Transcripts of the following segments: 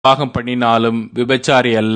விவாகம் பண்ணினாலும் விபச்சாரி அல்ல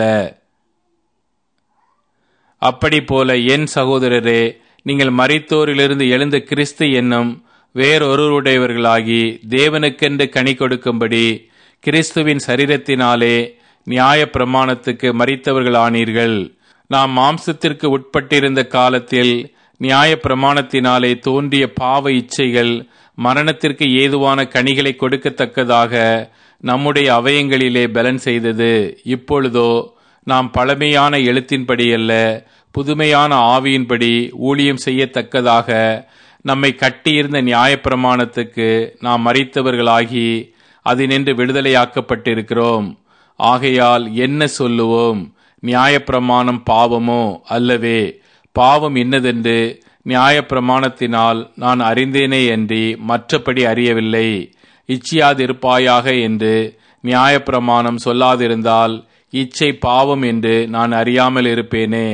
அப்படி போல என் சகோதரரே நீங்கள் மரித்தோரிலிருந்து எழுந்த கிறிஸ்து என்னும் வேறொருவருடையவர்களாகி தேவனுக்கென்று கனி கொடுக்கும்படி கிறிஸ்துவின் சரீரத்தினாலே நியாய பிரமாணத்துக்கு மறித்தவர்களானீர்கள் நாம் மாம்சத்திற்கு உட்பட்டிருந்த காலத்தில் நியாய பிரமாணத்தினாலே தோன்றிய பாவ இச்சைகள் மரணத்திற்கு ஏதுவான கனிகளை கொடுக்கத்தக்கதாக நம்முடைய அவயங்களிலே பலன் செய்தது இப்பொழுதோ நாம் பழமையான எழுத்தின்படி அல்ல புதுமையான ஆவியின்படி ஊழியம் செய்யத்தக்கதாக நம்மை கட்டியிருந்த நியாயப்பிரமாணத்துக்கு நாம் மறித்தவர்களாகி அதினின்று விடுதலையாக்கப்பட்டிருக்கிறோம் ஆகையால் என்ன சொல்லுவோம் நியாயப்பிரமாணம் பாவமோ அல்லவே பாவம் இன்னதென்று நியாயப்பிரமாணத்தினால் நான் அறிந்தேனே அன்றி மற்றபடி அறியவில்லை இச்சியாதிருப்பாயாக என்று நியாயப்பிரமாணம் சொல்லாதிருந்தால் இச்சை பாவம் என்று நான் அறியாமல் இருப்பேனே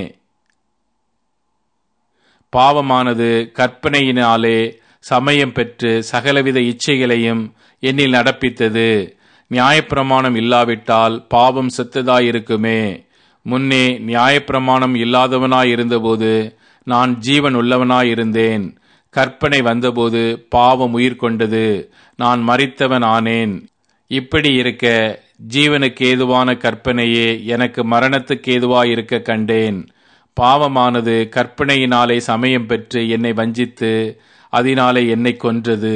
பாவமானது கற்பனையினாலே சமயம் பெற்று சகலவித இச்சைகளையும் என்னில் நடப்பித்தது நியாயப்பிரமாணம் இல்லாவிட்டால் பாவம் செத்ததாயிருக்குமே முன்னே நியாயப்பிரமாணம் இல்லாதவனாயிருந்தபோது நான் ஜீவன் உள்ளவனாயிருந்தேன் கற்பனை வந்தபோது பாவம் உயிர் கொண்டது நான் மறித்தவன் ஆனேன் இப்படி இருக்க ஜீவனுக்கு ஏதுவான கற்பனையே எனக்கு மரணத்துக்கு ஏதுவாயிருக்க கண்டேன் பாவமானது கற்பனையினாலே சமயம் பெற்று என்னை வஞ்சித்து அதனாலே என்னை கொன்றது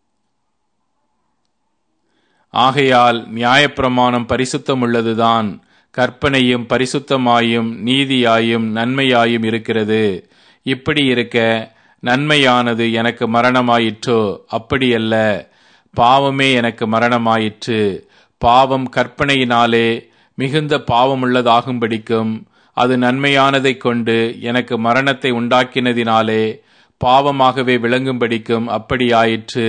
ஆகையால் நியாயப்பிரமாணம் பரிசுத்தம் உள்ளதுதான் கற்பனையும் பரிசுத்தமாயும் நீதியாயும் நன்மையாயும் இருக்கிறது இப்படி இருக்க நன்மையானது எனக்கு மரணமாயிற்றோ அப்படியல்ல பாவமே எனக்கு மரணமாயிற்று பாவம் கற்பனையினாலே மிகுந்த பாவமுள்ளதாகும்படிக்கும் அது நன்மையானதைக் கொண்டு எனக்கு மரணத்தை உண்டாக்கினதினாலே பாவமாகவே விளங்கும்படிக்கும் அப்படியாயிற்று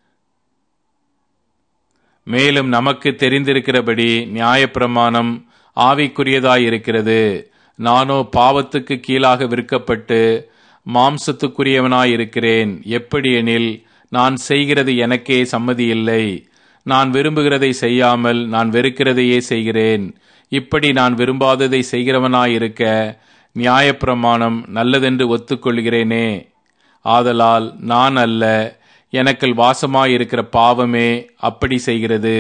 மேலும் நமக்கு தெரிந்திருக்கிறபடி நியாயப்பிரமாணம் ஆவிக்குரியதாயிருக்கிறது நானோ பாவத்துக்கு கீழாக விற்கப்பட்டு மாம்சத்துக்குரியவனாயிருக்கிறேன் எப்படி எனில் நான் செய்கிறது எனக்கே சம்மதியில்லை நான் விரும்புகிறதை செய்யாமல் நான் வெறுக்கிறதையே செய்கிறேன் இப்படி நான் விரும்பாததை செய்கிறவனாயிருக்க நியாயப்பிரமாணம் நல்லதென்று ஒத்துக்கொள்கிறேனே ஆதலால் நான் அல்ல எனக்குள் வாசமாயிருக்கிற பாவமே அப்படி செய்கிறது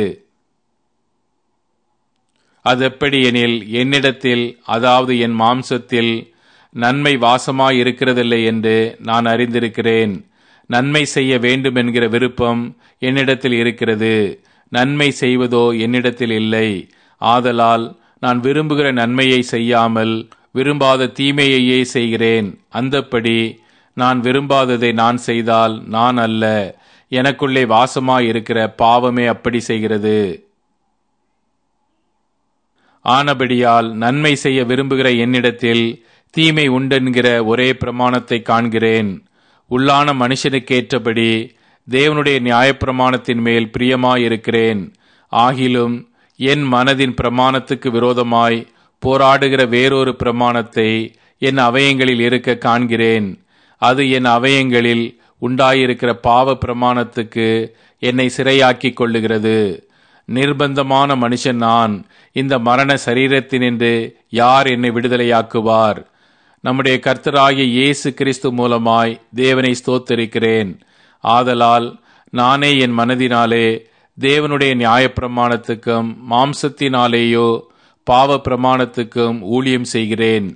அது எப்படி எனில் என்னிடத்தில் அதாவது என் மாம்சத்தில் நன்மை வாசமாயிருக்கிறதில்லை என்று நான் அறிந்திருக்கிறேன் நன்மை செய்ய வேண்டும் என்கிற விருப்பம் என்னிடத்தில் இருக்கிறது நன்மை செய்வதோ என்னிடத்தில் இல்லை ஆதலால் நான் விரும்புகிற நன்மையை செய்யாமல் விரும்பாத தீமையையே செய்கிறேன் அந்தப்படி நான் விரும்பாததை நான் செய்தால் நான் அல்ல எனக்குள்ளே வாசமாயிருக்கிற பாவமே அப்படி செய்கிறது ஆனபடியால் நன்மை செய்ய விரும்புகிற என்னிடத்தில் தீமை உண்டென்கிற ஒரே பிரமாணத்தை காண்கிறேன் உள்ளான மனுஷனுக்கேற்றபடி தேவனுடைய நியாயப்பிரமாணத்தின் மேல் பிரியமாயிருக்கிறேன் ஆகிலும் என் மனதின் பிரமாணத்துக்கு விரோதமாய் போராடுகிற வேறொரு பிரமாணத்தை என் அவயங்களில் இருக்க காண்கிறேன் அது என் அவயங்களில் உண்டாயிருக்கிற பாவ பிரமாணத்துக்கு என்னை சிறையாக்கிக் கொள்ளுகிறது நிர்பந்தமான மனுஷன் நான் இந்த மரண சரீரத்தினின்று யார் என்னை விடுதலையாக்குவார் நம்முடைய கர்த்தராகிய இயேசு கிறிஸ்து மூலமாய் தேவனை ஸ்தோத்தரிக்கிறேன் ஆதலால் நானே என் மனதினாலே தேவனுடைய நியாயப்பிரமாணத்துக்கும் மாம்சத்தினாலேயோ பாவ பிரமாணத்துக்கும் ஊழியம் செய்கிறேன்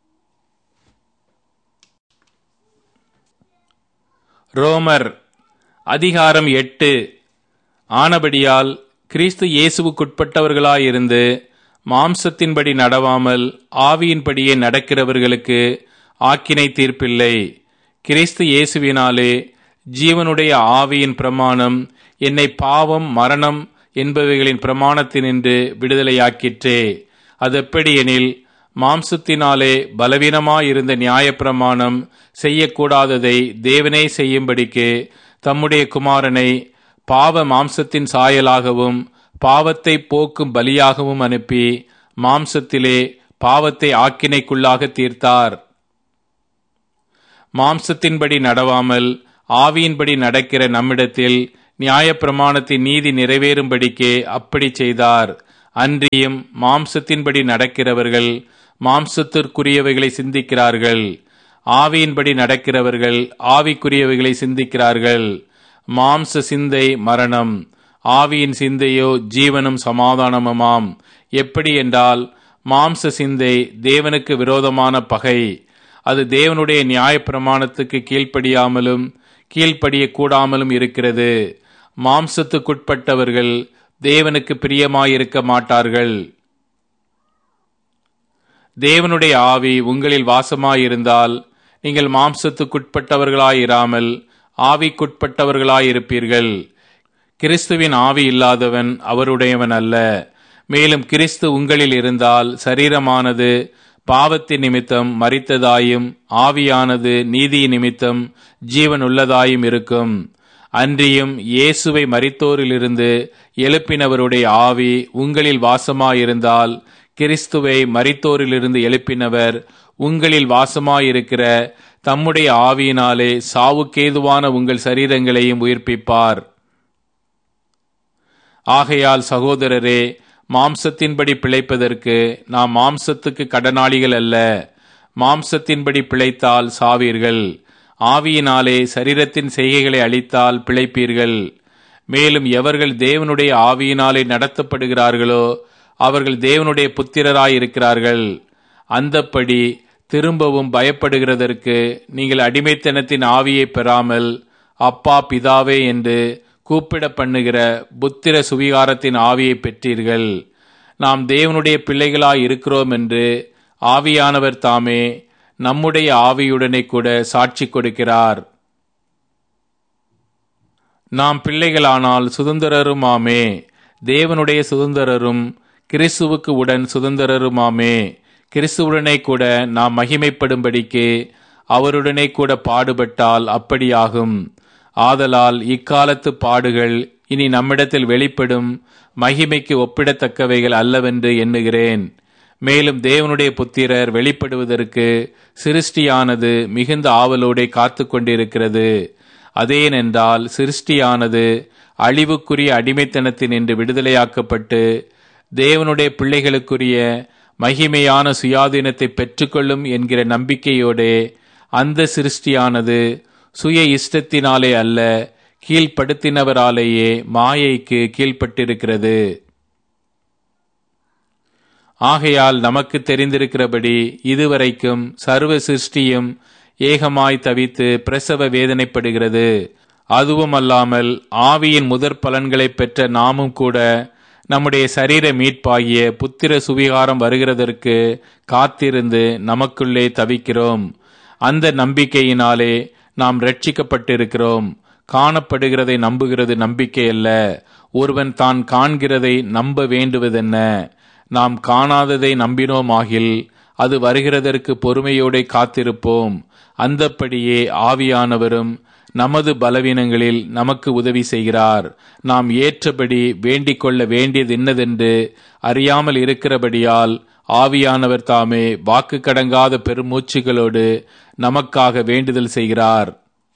ரோமர் அதிகாரம் எட்டு ஆனபடியால் கிறிஸ்து இயேசுவுக்குட்பட்டவர்களாயிருந்து மாம்சத்தின்படி நடவாமல் ஆவியின்படியே நடக்கிறவர்களுக்கு ஆக்கினை தீர்ப்பில்லை கிறிஸ்து இயேசுவினாலே ஜீவனுடைய ஆவியின் பிரமாணம் என்னை பாவம் மரணம் என்பவைகளின் பிரமாணத்தினின்று விடுதலையாக்கிற்றே அதெப்படி எனில் மாம்சத்தினாலே பலவீனமாயிருந்த நியாயப்பிரமாணம் செய்யக்கூடாததை தேவனே செய்யும்படிக்கு தம்முடைய குமாரனை பாவ மாம்சத்தின் சாயலாகவும் பாவத்தை போக்கும் பலியாகவும் அனுப்பி மாம்சத்திலே பாவத்தை ஆக்கினைக்குள்ளாக தீர்த்தார் மாம்சத்தின்படி நடவாமல் ஆவியின்படி நடக்கிற நம்மிடத்தில் நியாயப்பிரமாணத்தின் நீதி நிறைவேறும்படிக்கே அப்படி செய்தார் அன்றியும் மாம்சத்தின்படி நடக்கிறவர்கள் மாம்சத்திற்குரியவைகளை சிந்திக்கிறார்கள் ஆவியின்படி நடக்கிறவர்கள் ஆவிக்குரியவைகளை சிந்திக்கிறார்கள் மாம்ச சிந்தை மரணம் ஆவியின் சிந்தையோ ஜீவனும் சமாதானமுமாம் எப்படி என்றால் மாம்ச சிந்தை தேவனுக்கு விரோதமான பகை அது தேவனுடைய நியாயப்பிரமாணத்துக்கு கீழ்ப்படியாமலும் கீழ்ப்படிய கூடாமலும் இருக்கிறது மாம்சத்துக்குட்பட்டவர்கள் தேவனுக்கு பிரியமாயிருக்க மாட்டார்கள் தேவனுடைய ஆவி உங்களில் வாசமாயிருந்தால் நீங்கள் மாம்சத்துக்குட்பட்டவர்களாயிராமல் ஆவிக்குட்பட்டவர்களாயிருப்பீர்கள் கிறிஸ்துவின் ஆவி இல்லாதவன் அவருடையவன் அல்ல மேலும் கிறிஸ்து உங்களில் இருந்தால் சரீரமானது பாவத்தின் நிமித்தம் மறித்ததாயும் ஆவியானது நீதி நிமித்தம் ஜீவன் உள்ளதாயும் இருக்கும் அன்றியும் இயேசுவை மரித்தோரிலிருந்து எழுப்பினவருடைய ஆவி உங்களில் வாசமாயிருந்தால் கிறிஸ்துவை மரித்தோரிலிருந்து எழுப்பினவர் உங்களில் வாசமாயிருக்கிற தம்முடைய ஆவியினாலே சாவுக்கேதுவான உங்கள் சரீரங்களையும் உயிர்ப்பிப்பார் ஆகையால் சகோதரரே மாம்சத்தின்படி பிழைப்பதற்கு நாம் மாம்சத்துக்கு கடனாளிகள் அல்ல மாம்சத்தின்படி பிழைத்தால் சாவீர்கள் ஆவியினாலே சரீரத்தின் செய்கைகளை அளித்தால் பிழைப்பீர்கள் மேலும் எவர்கள் தேவனுடைய ஆவியினாலே நடத்தப்படுகிறார்களோ அவர்கள் தேவனுடைய புத்திரராயிருக்கிறார்கள் அந்தப்படி திரும்பவும் பயப்படுகிறதற்கு நீங்கள் அடிமைத்தனத்தின் ஆவியை பெறாமல் அப்பா பிதாவே என்று கூப்பிட பண்ணுகிற புத்திர சுவிகாரத்தின் ஆவியை பெற்றீர்கள் நாம் தேவனுடைய பிள்ளைகளாய் இருக்கிறோம் என்று ஆவியானவர் தாமே நம்முடைய ஆவியுடனே கூட சாட்சி கொடுக்கிறார் நாம் பிள்ளைகளானால் சுதந்திரருமாமே தேவனுடைய சுதந்திரரும் கிறிஸ்துவுக்கு உடன் சுதந்திரருமாமே கிறிஸ்துவுடனே கூட நாம் மகிமைப்படும்படிக்கு அவருடனே கூட பாடுபட்டால் அப்படியாகும் ஆதலால் இக்காலத்து பாடுகள் இனி நம்மிடத்தில் வெளிப்படும் மகிமைக்கு ஒப்பிடத்தக்கவைகள் அல்லவென்று எண்ணுகிறேன் மேலும் தேவனுடைய புத்திரர் வெளிப்படுவதற்கு சிருஷ்டியானது மிகுந்த ஆவலோடே காத்து கொண்டிருக்கிறது அதேனென்றால் சிருஷ்டியானது அழிவுக்குரிய அடிமைத்தனத்தின் என்று விடுதலையாக்கப்பட்டு தேவனுடைய பிள்ளைகளுக்குரிய மகிமையான சுயாதீனத்தை பெற்றுக்கொள்ளும் என்கிற நம்பிக்கையோடே அந்த சிருஷ்டியானது சுய இஷ்டத்தினாலே அல்ல கீழ்ப்படுத்தினவராலேயே மாயைக்கு கீழ்ப்பட்டிருக்கிறது ஆகையால் நமக்கு தெரிந்திருக்கிறபடி இதுவரைக்கும் சர்வ சிருஷ்டியும் ஏகமாய் தவித்து பிரசவ வேதனைப்படுகிறது அதுவும் அல்லாமல் ஆவியின் முதற் பலன்களை பெற்ற நாமும் கூட நம்முடைய சரீர மீட்பாகிய புத்திர சுவிகாரம் வருகிறதற்கு காத்திருந்து நமக்குள்ளே தவிக்கிறோம் அந்த நம்பிக்கையினாலே நாம் ரட்சிக்கப்பட்டிருக்கிறோம் காணப்படுகிறதை நம்புகிறது நம்பிக்கை அல்ல ஒருவன் தான் காண்கிறதை நம்ப வேண்டுவதென்ன நாம் காணாததை நம்பினோமாகில் அது வருகிறதற்கு பொறுமையோടെ காத்திருப்போம் அந்தப்படியே ஆவியானவரும் நமது பலவீனங்களில் நமக்கு உதவி செய்கிறார் நாம் ஏற்றபடி வேண்டிக் கொள்ள வேண்டியது என்னதென்று அறியாமல் இருக்கிறபடியால் ஆவியானவர் தாமே வாக்கு கடங்காத பெருமூச்சுகளோடு நமக்காக வேண்டுதல் செய்கிறார்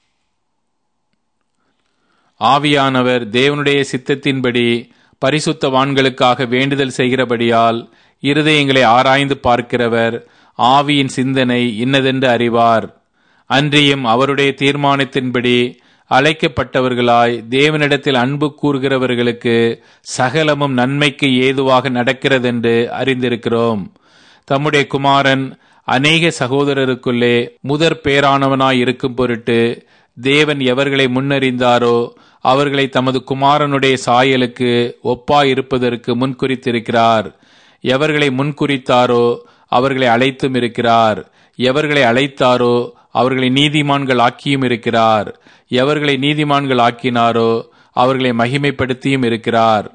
ஆவியானவர் தேவனுடைய சித்தத்தின்படி பரிசுத்தவான்களுக்காக வேண்டுதல் செய்கிறபடியால் இருதயங்களை ஆராய்ந்து பார்க்கிறவர் ஆவியின் சிந்தனை இன்னதென்று அறிவார் அன்றியும் அவருடைய தீர்மானத்தின்படி அழைக்கப்பட்டவர்களாய் தேவனிடத்தில் அன்பு கூறுகிறவர்களுக்கு சகலமும் நன்மைக்கு ஏதுவாக நடக்கிறதென்று அறிந்திருக்கிறோம் தம்முடைய குமாரன் அநேக சகோதரருக்குள்ளே முதற் பேரானவனாய் இருக்கும் பொருட்டு தேவன் எவர்களை முன்னறிந்தாரோ அவர்களை தமது குமாரனுடைய சாயலுக்கு ஒப்பாயிருப்பதற்கு முன்குறித்திருக்கிறார் எவர்களை முன்குறித்தாரோ அவர்களை அழைத்தும் இருக்கிறார் எவர்களை அழைத்தாரோ அவர்களை நீதிமான்கள் ஆக்கியும் இருக்கிறார் எவர்களை நீதிமான்கள் ஆக்கினாரோ அவர்களை மகிமைப்படுத்தியும் இருக்கிறார்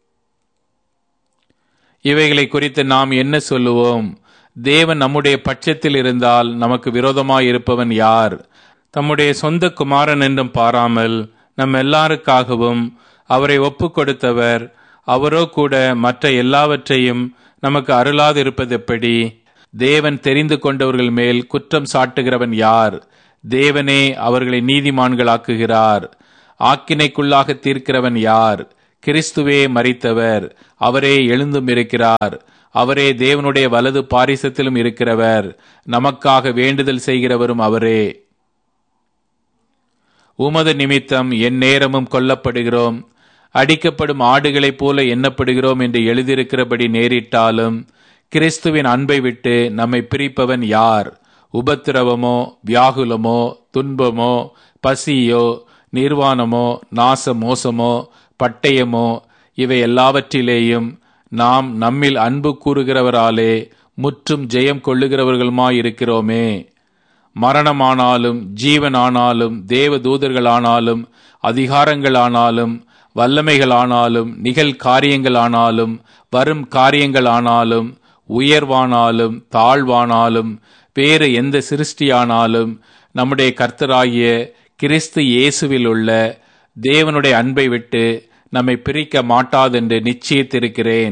இவைகளை குறித்து நாம் என்ன சொல்லுவோம் தேவன் நம்முடைய பட்சத்தில் இருந்தால் நமக்கு விரோதமாய் இருப்பவன் யார் தம்முடைய சொந்த குமாரன் என்றும் பாராமல் நம் எல்லாருக்காகவும் அவரை ஒப்பு கொடுத்தவர் அவரோ கூட மற்ற எல்லாவற்றையும் நமக்கு அருளாது இருப்பது எப்படி தேவன் தெரிந்து கொண்டவர்கள் மேல் குற்றம் சாட்டுகிறவன் யார் தேவனே அவர்களை நீதிமான்களாக்குகிறார் ஆக்கினைக்குள்ளாக தீர்க்கிறவன் யார் கிறிஸ்துவே மறித்தவர் அவரே எழுந்தும் இருக்கிறார் அவரே தேவனுடைய வலது பாரிசத்திலும் இருக்கிறவர் நமக்காக வேண்டுதல் செய்கிறவரும் அவரே உமது நிமித்தம் என் நேரமும் கொல்லப்படுகிறோம் அடிக்கப்படும் ஆடுகளைப் போல எண்ணப்படுகிறோம் என்று எழுதியிருக்கிறபடி நேரிட்டாலும் கிறிஸ்துவின் அன்பை விட்டு நம்மை பிரிப்பவன் யார் உபத்திரவமோ வியாகுலமோ துன்பமோ பசியோ நிர்வாணமோ நாச மோசமோ பட்டயமோ இவை எல்லாவற்றிலேயும் நாம் நம்மில் அன்பு கூறுகிறவராலே முற்றும் ஜெயம் கொள்ளுகிறவர்களுமாயிருக்கிறோமே மரணமானாலும் ஜீவனானாலும் தேவ தூதர்களானாலும் அதிகாரங்களானாலும் வல்லமைகளானாலும் நிகழ் காரியங்களானாலும் வரும் காரியங்களானாலும் உயர்வானாலும் தாழ்வானாலும் வேறு எந்த சிருஷ்டியானாலும் நம்முடைய கர்த்தராகிய கிறிஸ்து இயேசுவில் உள்ள தேவனுடைய அன்பை விட்டு நம்மை பிரிக்க மாட்டாதென்று நிச்சயித்திருக்கிறேன்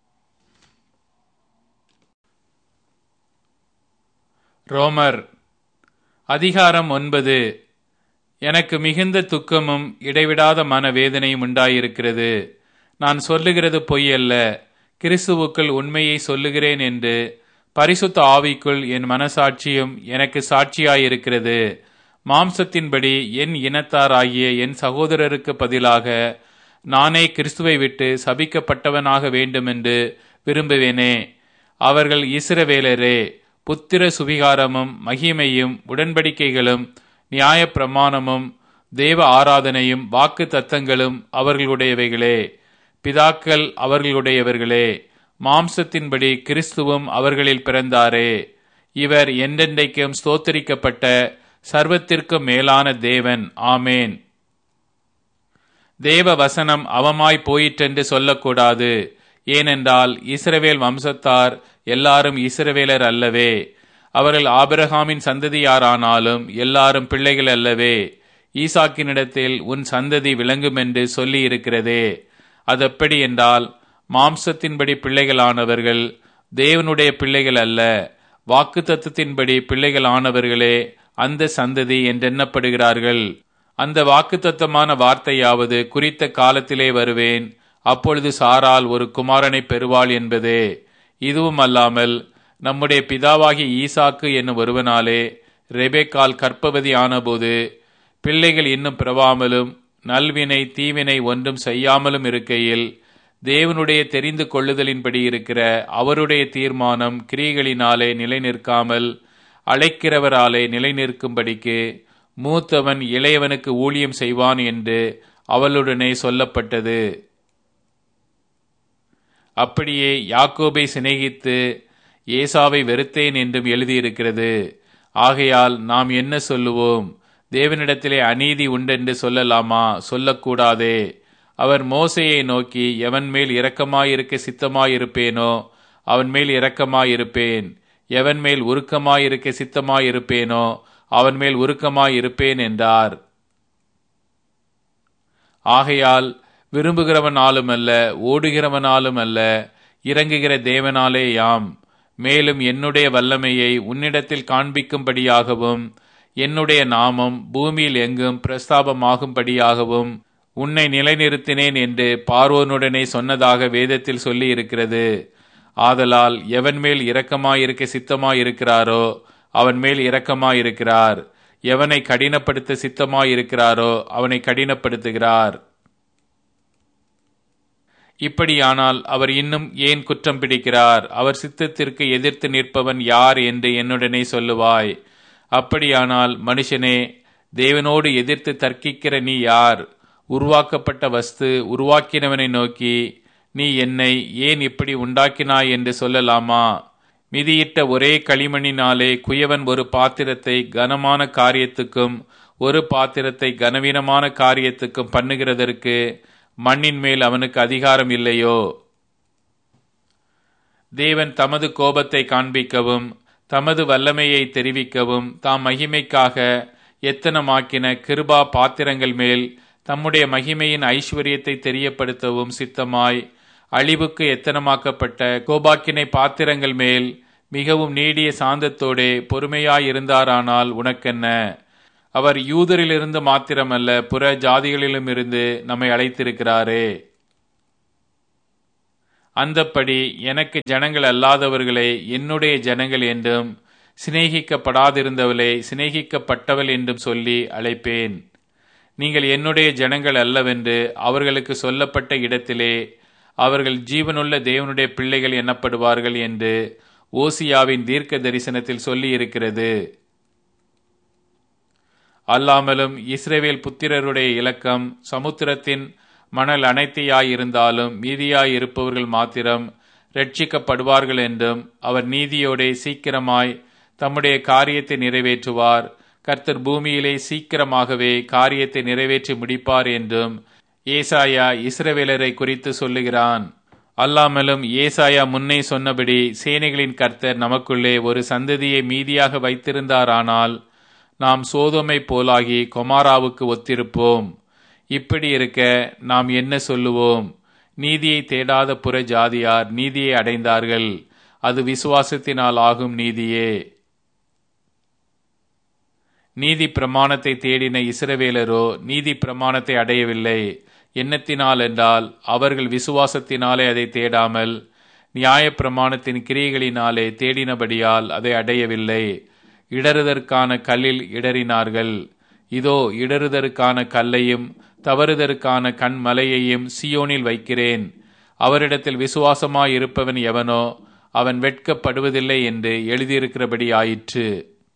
ரோமர் அதிகாரம் ஒன்பது எனக்கு மிகுந்த துக்கமும் இடைவிடாத மனவேதனையும் உண்டாயிருக்கிறது நான் சொல்லுகிறது பொய் அல்ல கிறிஸ்துவுக்குள் உண்மையை சொல்லுகிறேன் என்று பரிசுத்த ஆவிக்குள் என் மனசாட்சியும் எனக்கு சாட்சியாயிருக்கிறது மாம்சத்தின்படி என் இனத்தாராகிய என் சகோதரருக்கு பதிலாக நானே கிறிஸ்துவை விட்டு சபிக்கப்பட்டவனாக வேண்டுமென்று விரும்புவேனே அவர்கள் இஸ்ரவேலரே புத்திர சுவிகாரமும் மகிமையும் உடன்படிக்கைகளும் நியாய பிரமாணமும் தேவ ஆராதனையும் வாக்கு தத்தங்களும் அவர்களுடையவைகளே பிதாக்கள் அவர்களுடையவர்களே மாம்சத்தின்படி கிறிஸ்துவும் அவர்களில் பிறந்தாரே இவர் என்றென்றைக்கும் ஸ்தோத்தரிக்கப்பட்ட சர்வத்திற்கும் மேலான தேவன் ஆமேன் தேவ வசனம் அவமாய் போயிற்றென்று சொல்லக்கூடாது ஏனென்றால் இஸ்ரவேல் வம்சத்தார் எல்லாரும் இஸ்ரவேலர் அல்லவே அவர்கள் ஆபிரகாமின் சந்ததியாரானாலும் எல்லாரும் பிள்ளைகள் அல்லவே ஈசாக்கினிடத்தில் உன் சந்ததி விளங்கும் என்று சொல்லி இருக்கிறதே அதெப்படி என்றால் மாம்சத்தின்படி பிள்ளைகளானவர்கள் தேவனுடைய பிள்ளைகள் அல்ல வாக்கு தத்துவத்தின்படி பிள்ளைகளானவர்களே அந்த சந்ததி என்றெண்ணப்படுகிறார்கள் அந்த வாக்குத்தத்தமான வார்த்தையாவது குறித்த காலத்திலே வருவேன் அப்பொழுது சாரால் ஒரு குமாரனை பெறுவாள் என்பதே இதுவும் அல்லாமல் நம்முடைய பிதாவாகிய ஈசாக்கு என்னும் ஒருவனாலே ரெபேக்கால் கற்பவதி ஆனபோது பிள்ளைகள் இன்னும் பிறவாமலும் நல்வினை தீவினை ஒன்றும் செய்யாமலும் இருக்கையில் தேவனுடைய தெரிந்து கொள்ளுதலின்படி இருக்கிற அவருடைய தீர்மானம் கிரிகளினாலே நிலை நிற்காமல் அழைக்கிறவராலே நிலை நிற்கும்படிக்கு மூத்தவன் இளையவனுக்கு ஊழியம் செய்வான் என்று அவளுடனே சொல்லப்பட்டது அப்படியே யாக்கோபை சிநேகித்து ஏசாவை வெறுத்தேன் என்றும் எழுதியிருக்கிறது ஆகையால் நாம் என்ன சொல்லுவோம் தேவனிடத்திலே அநீதி உண்டென்று சொல்லலாமா சொல்லக்கூடாதே அவர் மோசையை நோக்கி எவன் மேல் இரக்கமாயிருக்க சித்தமாயிருப்பேனோ அவன் மேல் இரக்கமாயிருப்பேன் எவன் மேல் உருக்கமாயிருக்க சித்தமாயிருப்பேனோ அவன் மேல் உருக்கமாயிருப்பேன் என்றார் ஆகையால் விரும்புகிறவனாலும் அல்ல ஓடுகிறவனாலும் அல்ல இறங்குகிற தேவனாலே யாம் மேலும் என்னுடைய வல்லமையை உன்னிடத்தில் காண்பிக்கும்படியாகவும் என்னுடைய நாமம் பூமியில் எங்கும் பிரஸ்தாபமாகும்படியாகவும் உன்னை நிலைநிறுத்தினேன் என்று பார்வோனுடனே சொன்னதாக வேதத்தில் சொல்லி இருக்கிறது ஆதலால் எவன் மேல் இரக்கமாயிருக்க சித்தமாயிருக்கிறாரோ அவன் மேல் இரக்கமாயிருக்கிறார் எவனை கடினப்படுத்த சித்தமாயிருக்கிறாரோ அவனை கடினப்படுத்துகிறார் இப்படியானால் அவர் இன்னும் ஏன் குற்றம் பிடிக்கிறார் அவர் சித்தத்திற்கு எதிர்த்து நிற்பவன் யார் என்று என்னுடனே சொல்லுவாய் அப்படியானால் மனுஷனே தேவனோடு எதிர்த்து தர்க்கிக்கிற நீ யார் உருவாக்கப்பட்ட வஸ்து உருவாக்கினவனை நோக்கி நீ என்னை ஏன் இப்படி உண்டாக்கினாய் என்று சொல்லலாமா மிதியிட்ட ஒரே களிமணினாலே குயவன் ஒரு பாத்திரத்தை கனமான காரியத்துக்கும் ஒரு பாத்திரத்தை கனவீனமான காரியத்துக்கும் பண்ணுகிறதற்கு மண்ணின் மேல் அவனுக்கு அதிகாரம் இல்லையோ தேவன் தமது கோபத்தை காண்பிக்கவும் தமது வல்லமையை தெரிவிக்கவும் தாம் மகிமைக்காக எத்தனமாக்கின கிருபா பாத்திரங்கள் மேல் தம்முடைய மகிமையின் ஐஸ்வர்யத்தை தெரியப்படுத்தவும் சித்தமாய் அழிவுக்கு எத்தனமாக்கப்பட்ட கோபாக்கினை பாத்திரங்கள் மேல் மிகவும் நீடிய சாந்தத்தோடே பொறுமையாயிருந்தாரானால் உனக்கென்ன அவர் யூதரிலிருந்து மாத்திரமல்ல புற ஜாதிகளிலும் இருந்து நம்மை அழைத்திருக்கிறாரே அந்தப்படி எனக்கு ஜனங்கள் அல்லாதவர்களை என்னுடைய ஜனங்கள் என்றும் சிநேகிக்கப்படாதிருந்தவளை சிநேகிக்கப்பட்டவள் என்றும் சொல்லி அழைப்பேன் நீங்கள் என்னுடைய ஜனங்கள் அல்லவென்று அவர்களுக்கு சொல்லப்பட்ட இடத்திலே அவர்கள் ஜீவனுள்ள தேவனுடைய பிள்ளைகள் எனப்படுவார்கள் என்று ஓசியாவின் தீர்க்க தரிசனத்தில் சொல்லி இருக்கிறது அல்லாமலும் இஸ்ரேவேல் புத்திரருடைய இலக்கம் சமுத்திரத்தின் மணல் அனைத்தையாயிருந்தாலும் மீதியாயிருப்பவர்கள் மாத்திரம் ரட்சிக்கப்படுவார்கள் என்றும் அவர் நீதியோடே சீக்கிரமாய் தம்முடைய காரியத்தை நிறைவேற்றுவார் கர்த்தர் பூமியிலே சீக்கிரமாகவே காரியத்தை நிறைவேற்றி முடிப்பார் என்றும் ஏசாயா இஸ்ரவேலரை குறித்து சொல்லுகிறான் அல்லாமலும் ஏசாயா முன்னே சொன்னபடி சேனைகளின் கர்த்தர் நமக்குள்ளே ஒரு சந்ததியை மீதியாக வைத்திருந்தாரானால் நாம் சோதோமை போலாகி கொமாராவுக்கு ஒத்திருப்போம் இப்படி இருக்க நாம் என்ன சொல்லுவோம் நீதியை தேடாத புற ஜாதியார் நீதியை அடைந்தார்கள் அது விசுவாசத்தினால் ஆகும் நீதியே நீதி பிரமாணத்தை தேடின இஸ்ரவேலரோ நீதி பிரமாணத்தை அடையவில்லை எண்ணத்தினால் என்றால் அவர்கள் விசுவாசத்தினாலே அதை தேடாமல் நியாய பிரமாணத்தின் கிரியைகளினாலே தேடினபடியால் அதை அடையவில்லை இடறுதற்கான கல்லில் இடறினார்கள் இதோ இடறுதற்கான கல்லையும் தவறுதற்கான கண்மலையையும் சியோனில் வைக்கிறேன் அவரிடத்தில் விசுவாசமாயிருப்பவன் எவனோ அவன் வெட்கப்படுவதில்லை என்று எழுதியிருக்கிறபடி ஆயிற்று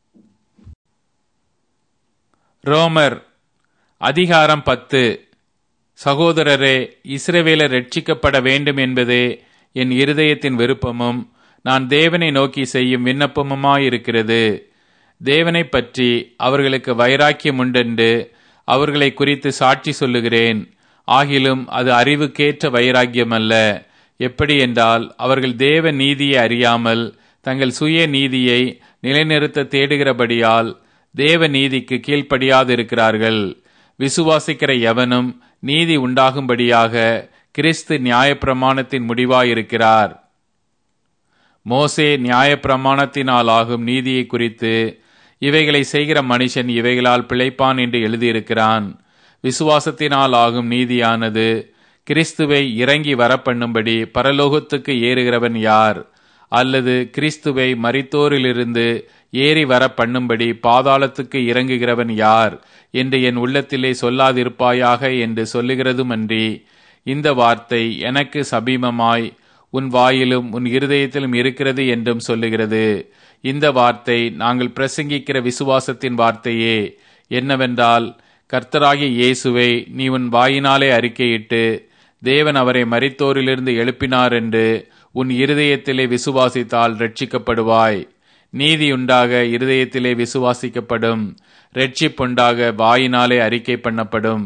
ரோமர் அதிகாரம் பத்து சகோதரரே இஸ்ரவேலர் ரட்சிக்கப்பட வேண்டும் என்பதே என் இருதயத்தின் விருப்பமும் நான் தேவனை நோக்கி செய்யும் விண்ணப்பமுமாயிருக்கிறது தேவனை பற்றி அவர்களுக்கு வைராக்கியம் உண்டென்று அவர்களை குறித்து சாட்சி சொல்லுகிறேன் ஆகிலும் அது அறிவுக்கேற்ற வைராக்கியம் அல்ல எப்படி என்றால் அவர்கள் தேவ நீதியை அறியாமல் தங்கள் சுய நீதியை நிலைநிறுத்த தேடுகிறபடியால் தேவ நீதிக்கு கீழ்ப்படியாதிருக்கிறார்கள் விசுவாசிக்கிற எவனும் நீதி உண்டாகும்படியாக கிறிஸ்து நியாயப்பிரமாணத்தின் முடிவாயிருக்கிறார் மோசே நியாயப்பிரமாணத்தினால் ஆகும் நீதியை குறித்து இவைகளை செய்கிற மனுஷன் இவைகளால் பிழைப்பான் என்று எழுதியிருக்கிறான் விசுவாசத்தினால் ஆகும் நீதியானது கிறிஸ்துவை இறங்கி வரப்பண்ணும்படி பரலோகத்துக்கு ஏறுகிறவன் யார் அல்லது கிறிஸ்துவை மரித்தோரிலிருந்து ஏறி வர பண்ணும்படி பாதாளத்துக்கு இறங்குகிறவன் யார் என்று என் உள்ளத்திலே சொல்லாதிருப்பாயாக என்று சொல்லுகிறதுமன்றி இந்த வார்த்தை எனக்கு சபீமமாய் உன் வாயிலும் உன் இருதயத்திலும் இருக்கிறது என்றும் சொல்லுகிறது இந்த வார்த்தை நாங்கள் பிரசங்கிக்கிற விசுவாசத்தின் வார்த்தையே என்னவென்றால் கர்த்தராகிய இயேசுவை நீ உன் வாயினாலே அறிக்கையிட்டு தேவன் அவரை மரித்தோரிலிருந்து எழுப்பினார் என்று உன் இருதயத்திலே விசுவாசித்தால் ரட்சிக்கப்படுவாய் நீதியுண்டாக இருதயத்திலே விசுவாசிக்கப்படும் ரட்சிப்புண்டாக வாயினாலே அறிக்கை பண்ணப்படும்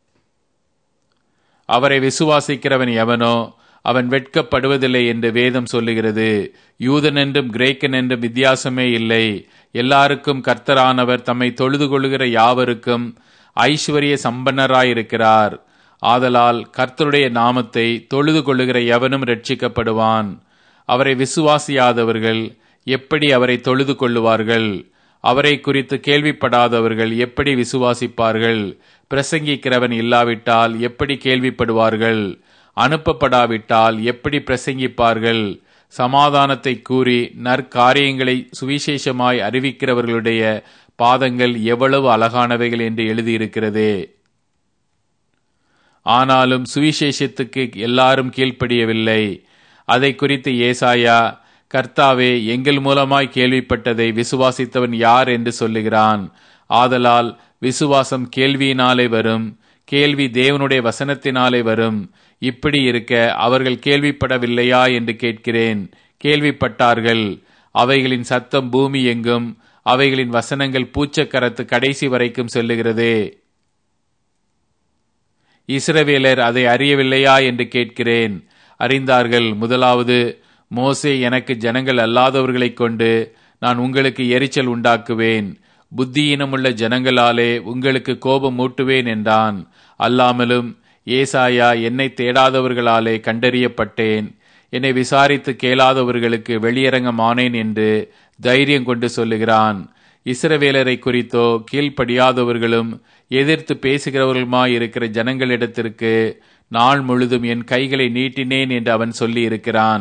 அவரை விசுவாசிக்கிறவன் எவனோ அவன் வெட்கப்படுவதில்லை என்று வேதம் சொல்லுகிறது யூதன் என்றும் கிரேக்கன் என்றும் வித்தியாசமே இல்லை எல்லாருக்கும் கர்த்தரானவர் தம்மை தொழுது கொள்கிற யாவருக்கும் ஐஸ்வர்ய சம்பன்னராயிருக்கிறார் ஆதலால் கர்த்தருடைய நாமத்தை தொழுது கொள்ளுகிற எவனும் ரட்சிக்கப்படுவான் அவரை விசுவாசியாதவர்கள் எப்படி அவரை தொழுது கொள்ளுவார்கள் அவரை குறித்து கேள்விப்படாதவர்கள் எப்படி விசுவாசிப்பார்கள் பிரசங்கிக்கிறவன் இல்லாவிட்டால் எப்படி கேள்விப்படுவார்கள் அனுப்பப்படாவிட்டால் எப்படி பிரசங்கிப்பார்கள் சமாதானத்தை கூறி நற்காரியங்களை சுவிசேஷமாய் அறிவிக்கிறவர்களுடைய பாதங்கள் எவ்வளவு அழகானவைகள் என்று எழுதியிருக்கிறதே ஆனாலும் சுவிசேஷத்துக்கு எல்லாரும் கீழ்ப்படியவில்லை அதை குறித்து ஏசாயா கர்த்தாவே எங்கள் மூலமாய் கேள்விப்பட்டதை விசுவாசித்தவன் யார் என்று சொல்லுகிறான் ஆதலால் விசுவாசம் கேள்வியினாலே வரும் கேள்வி தேவனுடைய வசனத்தினாலே வரும் இப்படி இருக்க அவர்கள் கேள்விப்படவில்லையா என்று கேட்கிறேன் கேள்விப்பட்டார்கள் அவைகளின் சத்தம் பூமி எங்கும் அவைகளின் வசனங்கள் பூச்சக்கரத்து கடைசி வரைக்கும் செல்லுகிறதே இஸ்ரவேலர் அதை அறியவில்லையா என்று கேட்கிறேன் அறிந்தார்கள் முதலாவது மோசே எனக்கு ஜனங்கள் அல்லாதவர்களைக் கொண்டு நான் உங்களுக்கு எரிச்சல் உண்டாக்குவேன் புத்தியினமுள்ள ஜனங்களாலே உங்களுக்கு கோபம் மூட்டுவேன் என்றான் அல்லாமலும் ஏசாயா என்னை தேடாதவர்களாலே கண்டறியப்பட்டேன் என்னை விசாரித்து கேளாதவர்களுக்கு வெளியரங்கமானேன் என்று தைரியம் கொண்டு சொல்லுகிறான் இஸ்ரவேலரை குறித்தோ கீழ்ப்படியாதவர்களும் எதிர்த்து பேசுகிறவர்களுமாயிருக்கிற ஜனங்களிடத்திற்கு நாள் முழுதும் என் கைகளை நீட்டினேன் என்று அவன் சொல்லியிருக்கிறான்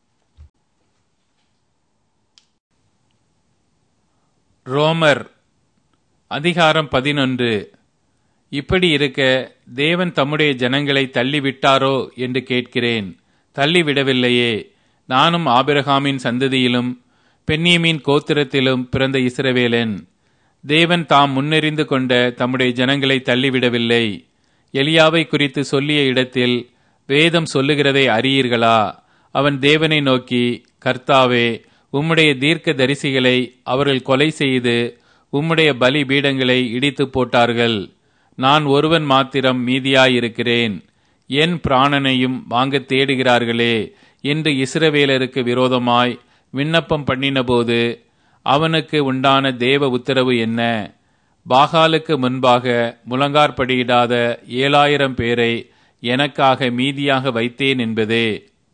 ரோமர் அதிகாரம் பதினொன்று இப்படி இருக்க தேவன் தம்முடைய ஜனங்களை தள்ளிவிட்டாரோ என்று கேட்கிறேன் தள்ளிவிடவில்லையே நானும் ஆபிரகாமின் சந்ததியிலும் பென்னியமின் கோத்திரத்திலும் பிறந்த இஸ்ரவேலன் தேவன் தாம் முன்னெறிந்து கொண்ட தம்முடைய ஜனங்களை தள்ளிவிடவில்லை எலியாவை குறித்து சொல்லிய இடத்தில் வேதம் சொல்லுகிறதை அறியீர்களா அவன் தேவனை நோக்கி கர்த்தாவே உம்முடைய தீர்க்க தரிசிகளை அவர்கள் கொலை செய்து உம்முடைய பலி பீடங்களை இடித்து போட்டார்கள் நான் ஒருவன் மாத்திரம் மீதியாயிருக்கிறேன் என் பிராணனையும் வாங்க தேடுகிறார்களே என்று இஸ்ரவேலருக்கு விரோதமாய் விண்ணப்பம் பண்ணினபோது அவனுக்கு உண்டான தேவ உத்தரவு என்ன பாகாலுக்கு முன்பாக முழங்கார்படியிடாத ஏழாயிரம் பேரை எனக்காக மீதியாக வைத்தேன் என்பதே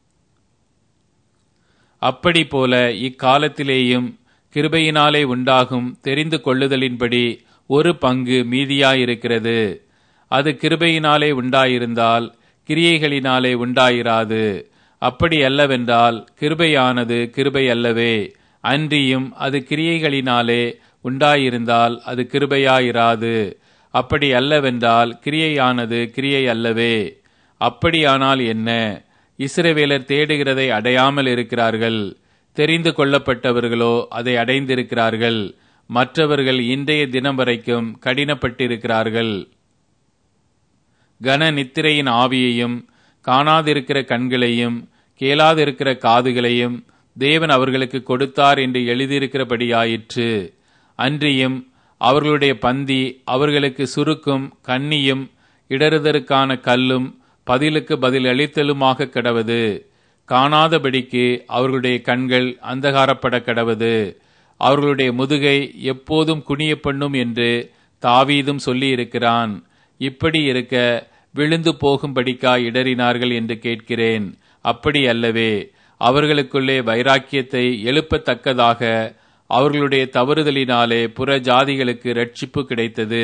அப்படி போல இக்காலத்திலேயும் கிருபையினாலே உண்டாகும் தெரிந்து கொள்ளுதலின்படி ஒரு பங்கு மீதியாயிருக்கிறது அது கிருபையினாலே உண்டாயிருந்தால் கிரியைகளினாலே உண்டாயிராது அப்படி அல்லவென்றால் கிருபையானது கிருபை அல்லவே அன்றியும் அது கிரியைகளினாலே உண்டாயிருந்தால் அது கிருபையாயிராது அப்படி அல்லவென்றால் கிரியையானது கிரியை அல்லவே அப்படியானால் என்ன இஸ்ரவேலர் தேடுகிறதை அடையாமல் இருக்கிறார்கள் தெரிந்து கொள்ளப்பட்டவர்களோ அதை அடைந்திருக்கிறார்கள் மற்றவர்கள் இன்றைய தினம் வரைக்கும் கடினப்பட்டிருக்கிறார்கள் கன நித்திரையின் ஆவியையும் காணாதிருக்கிற கண்களையும் கேளாதிருக்கிற காதுகளையும் தேவன் அவர்களுக்கு கொடுத்தார் என்று எழுதியிருக்கிறபடியாயிற்று அன்றியும் அவர்களுடைய பந்தி அவர்களுக்கு சுருக்கும் கண்ணியும் இடறுதற்கான கல்லும் பதிலுக்கு பதில் அளித்தலுமாக கிடவது காணாதபடிக்கு அவர்களுடைய கண்கள் அந்தகாரப்பட கிடவது அவர்களுடைய முதுகை எப்போதும் குனிய பண்ணும் என்று தாவீதும் சொல்லியிருக்கிறான் இப்படி இருக்க விழுந்து போகும்படிக்கா இடறினார்கள் என்று கேட்கிறேன் அப்படி அல்லவே அவர்களுக்குள்ளே வைராக்கியத்தை எழுப்பத்தக்கதாக அவர்களுடைய தவறுதலினாலே புற ஜாதிகளுக்கு ரட்சிப்பு கிடைத்தது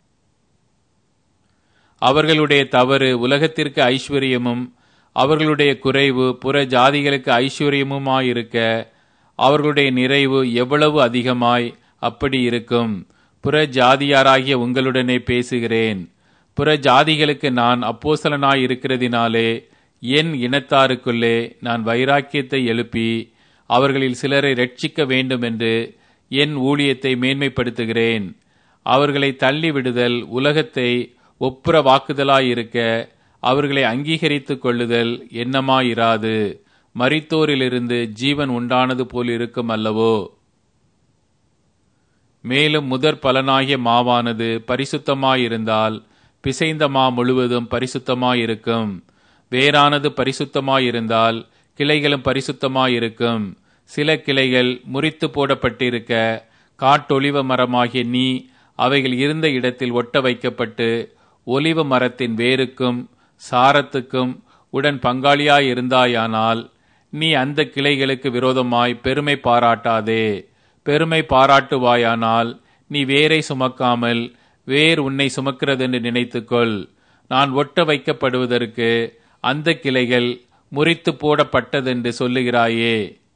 அவர்களுடைய தவறு உலகத்திற்கு ஐஸ்வர்யமும் அவர்களுடைய குறைவு புற ஜாதிகளுக்கு ஐஸ்வர்யமுமாயிருக்க அவர்களுடைய நிறைவு எவ்வளவு அதிகமாய் அப்படி இருக்கும் புற ஜாதியாராகிய உங்களுடனே பேசுகிறேன் புற ஜாதிகளுக்கு நான் அப்போசலனாய் இருக்கிறதினாலே என் இனத்தாருக்குள்ளே நான் வைராக்கியத்தை எழுப்பி அவர்களில் சிலரை ரட்சிக்க வேண்டும் என்று என் ஊழியத்தை மேன்மைப்படுத்துகிறேன் அவர்களை தள்ளிவிடுதல் உலகத்தை ஒப்புற வாக்குதலாயிருக்க அவர்களை அங்கீகரித்துக் கொள்ளுதல் எண்ணமாயிராது மரித்தோரிலிருந்து ஜீவன் உண்டானது போல் இருக்கும் அல்லவோ மேலும் முதற் பலனாகிய மாவானது பரிசுத்தமாயிருந்தால் பிசைந்த மா முழுவதும் பரிசுத்தமாயிருக்கும் வேறானது பரிசுத்தமாயிருந்தால் கிளைகளும் பரிசுத்தமாயிருக்கும் சில கிளைகள் முறித்து போடப்பட்டிருக்க காட்டொளிவ மரமாகிய நீ அவைகள் இருந்த இடத்தில் ஒட்ட வைக்கப்பட்டு ஒலிவ மரத்தின் வேருக்கும் சாரத்துக்கும் உடன் பங்காளியாயிருந்தாயானால் நீ அந்த கிளைகளுக்கு விரோதமாய் பெருமை பாராட்டாதே பெருமை பாராட்டுவாயானால் நீ வேரை சுமக்காமல் வேர் உன்னை சுமக்கிறதென்று நினைத்துக்கொள் நான் ஒட்ட வைக்கப்படுவதற்கு அந்த கிளைகள் முறித்து போடப்பட்டதென்று சொல்லுகிறாயே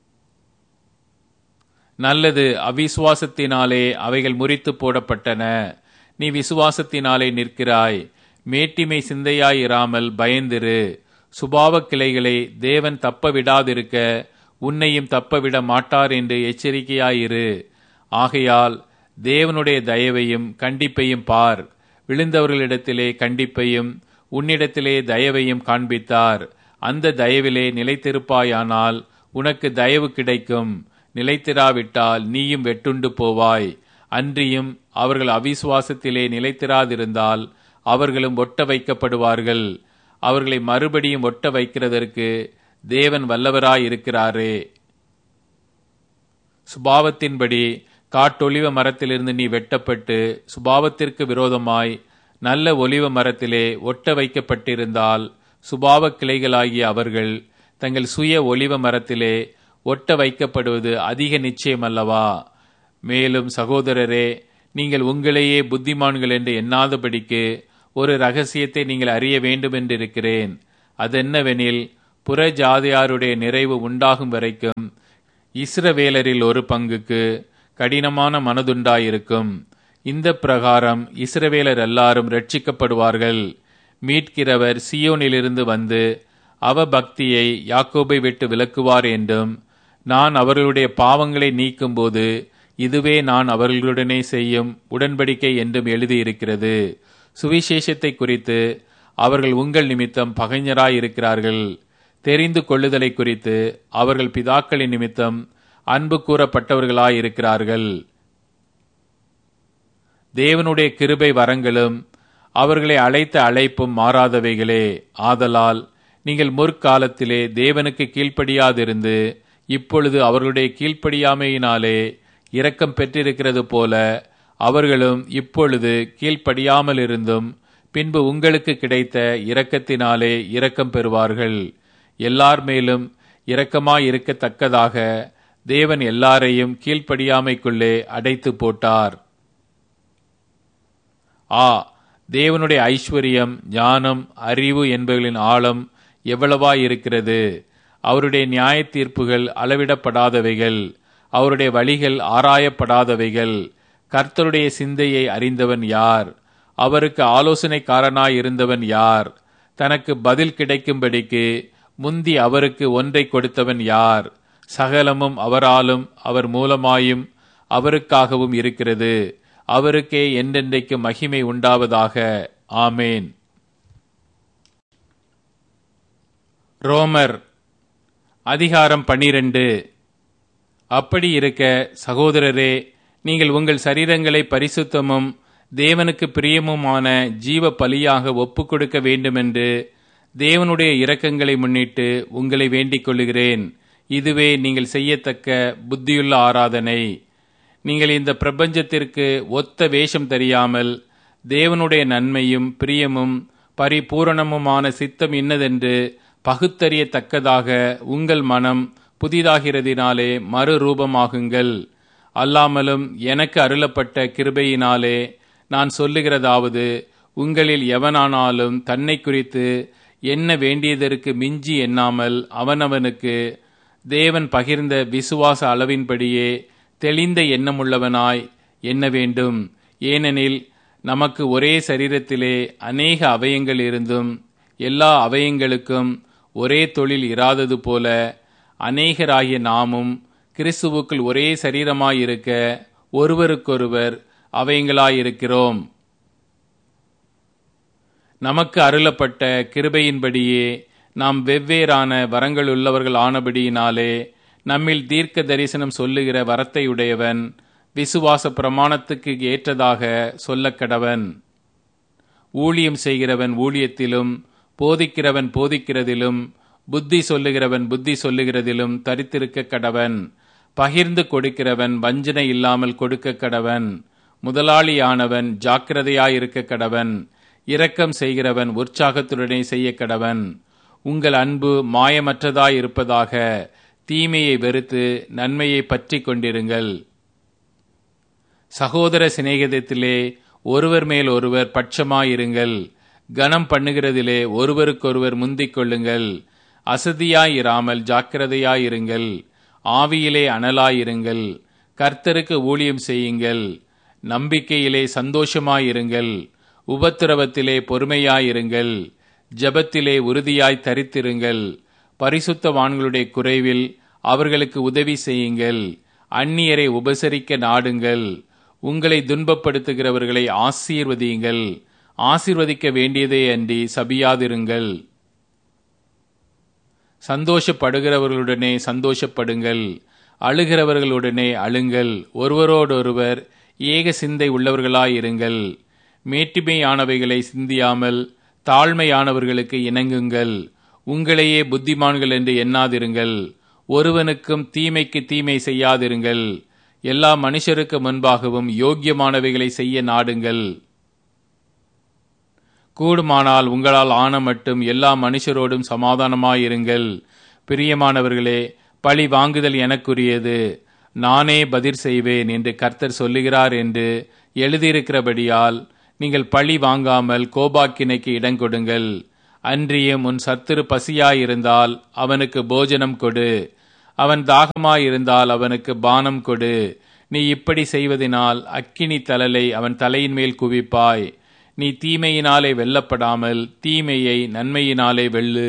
நல்லது அவிசுவாசத்தினாலே அவைகள் முறித்து போடப்பட்டன நீ விசுவாசத்தினாலே நிற்கிறாய் மேட்டிமை சிந்தையாயிராமல் பயந்திரு சுபாவ கிளைகளை தேவன் தப்ப விடாதிருக்க உன்னையும் தப்ப விட மாட்டார் என்று எச்சரிக்கையாயிரு ஆகையால் தேவனுடைய தயவையும் கண்டிப்பையும் பார் விழுந்தவர்களிடத்திலே கண்டிப்பையும் உன்னிடத்திலே தயவையும் காண்பித்தார் அந்த தயவிலே நிலைத்திருப்பாயானால் உனக்கு தயவு கிடைக்கும் நிலைத்திராவிட்டால் நீயும் வெட்டுண்டு போவாய் அன்றியும் அவர்கள் அவிசுவாசத்திலே நிலைத்திராதிருந்தால் அவர்களும் ஒட்ட வைக்கப்படுவார்கள் அவர்களை மறுபடியும் ஒட்ட வைக்கிறதற்கு தேவன் வல்லவராயிருக்கிறாரே சுபாவத்தின்படி காட்டொலிவ மரத்திலிருந்து நீ வெட்டப்பட்டு சுபாவத்திற்கு விரோதமாய் நல்ல ஒலிவ மரத்திலே ஒட்ட வைக்கப்பட்டிருந்தால் சுபாவ கிளைகளாகிய அவர்கள் தங்கள் சுய ஒலிவ மரத்திலே ஒட்ட வைக்கப்படுவது அதிக நிச்சயமல்லவா மேலும் சகோதரரே நீங்கள் உங்களையே புத்திமான்கள் என்று எண்ணாதபடிக்கு ஒரு ரகசியத்தை நீங்கள் அறிய வேண்டும் என்றிருக்கிறேன் அதென்னவெனில் புற ஜாதியாருடைய நிறைவு உண்டாகும் வரைக்கும் இஸ்ரவேலரில் ஒரு பங்குக்கு கடினமான மனதுண்டாயிருக்கும் இந்த பிரகாரம் இஸ்ரவேலர் எல்லாரும் ரட்சிக்கப்படுவார்கள் மீட்கிறவர் சியோனிலிருந்து வந்து அவ பக்தியை யாக்கோபை விட்டு விலக்குவார் என்றும் நான் அவர்களுடைய பாவங்களை நீக்கும்போது இதுவே நான் அவர்களுடனே செய்யும் உடன்படிக்கை என்றும் எழுதியிருக்கிறது சுவிசேஷத்தை குறித்து அவர்கள் உங்கள் நிமித்தம் பகைஞராயிருக்கிறார்கள் தெரிந்து கொள்ளுதலை குறித்து அவர்கள் பிதாக்களின் நிமித்தம் அன்பு கூறப்பட்டவர்களாயிருக்கிறார்கள் தேவனுடைய கிருபை வரங்களும் அவர்களை அழைத்த அழைப்பும் மாறாதவைகளே ஆதலால் நீங்கள் முற்காலத்திலே தேவனுக்கு கீழ்ப்படியாதிருந்து இப்பொழுது அவர்களுடைய கீழ்ப்படியாமையினாலே இரக்கம் பெற்றிருக்கிறது போல அவர்களும் இப்பொழுது கீழ்ப்படியாமல் இருந்தும் பின்பு உங்களுக்கு கிடைத்த இரக்கத்தினாலே இரக்கம் பெறுவார்கள் எல்லார் மேலும் இரக்கமாயிருக்கத்தக்கதாக தேவன் எல்லாரையும் கீழ்ப்படியாமைக்குள்ளே அடைத்து போட்டார் ஆ தேவனுடைய ஐஸ்வர்யம் ஞானம் அறிவு என்பவர்களின் ஆழம் எவ்வளவாயிருக்கிறது அவருடைய நியாய தீர்ப்புகள் அளவிடப்படாதவைகள் அவருடைய வழிகள் ஆராயப்படாதவைகள் கர்த்தருடைய சிந்தையை அறிந்தவன் யார் அவருக்கு ஆலோசனைக்காரனாய் இருந்தவன் யார் தனக்கு பதில் கிடைக்கும்படிக்கு முந்தி அவருக்கு ஒன்றை கொடுத்தவன் யார் சகலமும் அவராலும் அவர் மூலமாயும் அவருக்காகவும் இருக்கிறது அவருக்கே என்றென்றைக்கு மகிமை உண்டாவதாக ஆமேன் ரோமர் அதிகாரம் பனிரெண்டு அப்படி இருக்க சகோதரரே நீங்கள் உங்கள் சரீரங்களை பரிசுத்தமும் தேவனுக்கு பிரியமுமான ஜீவ பலியாக ஒப்புக் கொடுக்க வேண்டுமென்று தேவனுடைய இரக்கங்களை முன்னிட்டு உங்களை வேண்டிக் கொள்ளுகிறேன் இதுவே நீங்கள் செய்யத்தக்க புத்தியுள்ள ஆராதனை நீங்கள் இந்த பிரபஞ்சத்திற்கு ஒத்த வேஷம் தெரியாமல் தேவனுடைய நன்மையும் பிரியமும் பரிபூரணமுமான சித்தம் இன்னதென்று பகுத்தறியத்தக்கதாக உங்கள் மனம் புதிதாகிறதினாலே மறுரூபமாகுங்கள் அல்லாமலும் எனக்கு அருளப்பட்ட கிருபையினாலே நான் சொல்லுகிறதாவது உங்களில் எவனானாலும் தன்னை குறித்து என்ன வேண்டியதற்கு மிஞ்சி எண்ணாமல் அவனவனுக்கு தேவன் பகிர்ந்த விசுவாச அளவின்படியே தெளிந்த எண்ணமுள்ளவனாய் எண்ண வேண்டும் ஏனெனில் நமக்கு ஒரே சரீரத்திலே அநேக அவயங்கள் இருந்தும் எல்லா அவயங்களுக்கும் ஒரே தொழில் இராதது போல அநேகராகிய நாமும் கிறிஸ்துவுக்குள் ஒரே சரீரமாயிருக்க ஒருவருக்கொருவர் அவயங்களாயிருக்கிறோம் நமக்கு அருளப்பட்ட கிருபையின்படியே நாம் வெவ்வேறான வரங்கள் உள்ளவர்கள் ஆனபடியினாலே நம்மில் தீர்க்க தரிசனம் சொல்லுகிற வரத்தை உடையவன் விசுவாச பிரமாணத்துக்கு ஏற்றதாக சொல்லக்கடவன் ஊழியம் செய்கிறவன் ஊழியத்திலும் போதிக்கிறவன் போதிக்கிறதிலும் புத்தி சொல்லுகிறவன் புத்தி சொல்லுகிறதிலும் தரித்திருக்க கடவன் பகிர்ந்து கொடுக்கிறவன் வஞ்சனை இல்லாமல் கொடுக்க கடவன் முதலாளியானவன் ஜாக்கிரதையாயிருக்க கடவன் இரக்கம் செய்கிறவன் உற்சாகத்துடனே செய்ய கடவன் உங்கள் அன்பு மாயமற்றதாயிருப்பதாக தீமையை வெறுத்து நன்மையை பற்றி கொண்டிருங்கள் சகோதர சிநேகிதத்திலே ஒருவர் மேல் ஒருவர் பட்சமாயிருங்கள் கனம் பண்ணுகிறதிலே ஒருவருக்கொருவர் முந்திக் கொள்ளுங்கள் அசதியாயிராமல் ஜாக்கிரதையாயிருங்கள் ஆவியிலே அனலாயிருங்கள் கர்த்தருக்கு ஊழியம் செய்யுங்கள் நம்பிக்கையிலே சந்தோஷமாயிருங்கள் உபத்திரவத்திலே பொறுமையாயிருங்கள் ஜபத்திலே உறுதியாய் தரித்திருங்கள் பரிசுத்தவான்களுடைய குறைவில் அவர்களுக்கு உதவி செய்யுங்கள் அந்நியரை உபசரிக்க நாடுங்கள் உங்களை துன்பப்படுத்துகிறவர்களை ஆசீர்வதியுங்கள் ஆசீர்வதிக்க வேண்டியதே அன்றி சபியாதிருங்கள் சந்தோஷப்படுகிறவர்களுடனே சந்தோஷப்படுங்கள் அழுகிறவர்களுடனே அழுங்கள் ஒருவரோடொருவர் ஏக சிந்தை உள்ளவர்களாயிருங்கள் மேட்டிமையானவைகளை சிந்தியாமல் தாழ்மையானவர்களுக்கு இணங்குங்கள் உங்களையே புத்திமான்கள் என்று எண்ணாதிருங்கள் ஒருவனுக்கும் தீமைக்கு தீமை செய்யாதிருங்கள் எல்லா மனுஷருக்கு முன்பாகவும் யோக்கியமானவைகளை செய்ய நாடுங்கள் கூடுமானால் உங்களால் ஆன மட்டும் எல்லா மனுஷரோடும் சமாதானமாயிருங்கள் பிரியமானவர்களே பழி வாங்குதல் எனக்குரியது நானே பதில் செய்வேன் என்று கர்த்தர் சொல்லுகிறார் என்று எழுதியிருக்கிறபடியால் நீங்கள் பழி வாங்காமல் கோபாக்கினைக்கு இடங்கொடுங்கள் அன்றியும் உன் சத்துரு பசியாயிருந்தால் அவனுக்கு போஜனம் கொடு அவன் தாகமாயிருந்தால் அவனுக்கு பானம் கொடு நீ இப்படி செய்வதனால் அக்கினி தலலை அவன் தலையின் மேல் குவிப்பாய் நீ தீமையினாலே வெல்லப்படாமல் தீமையை நன்மையினாலே வெல்லு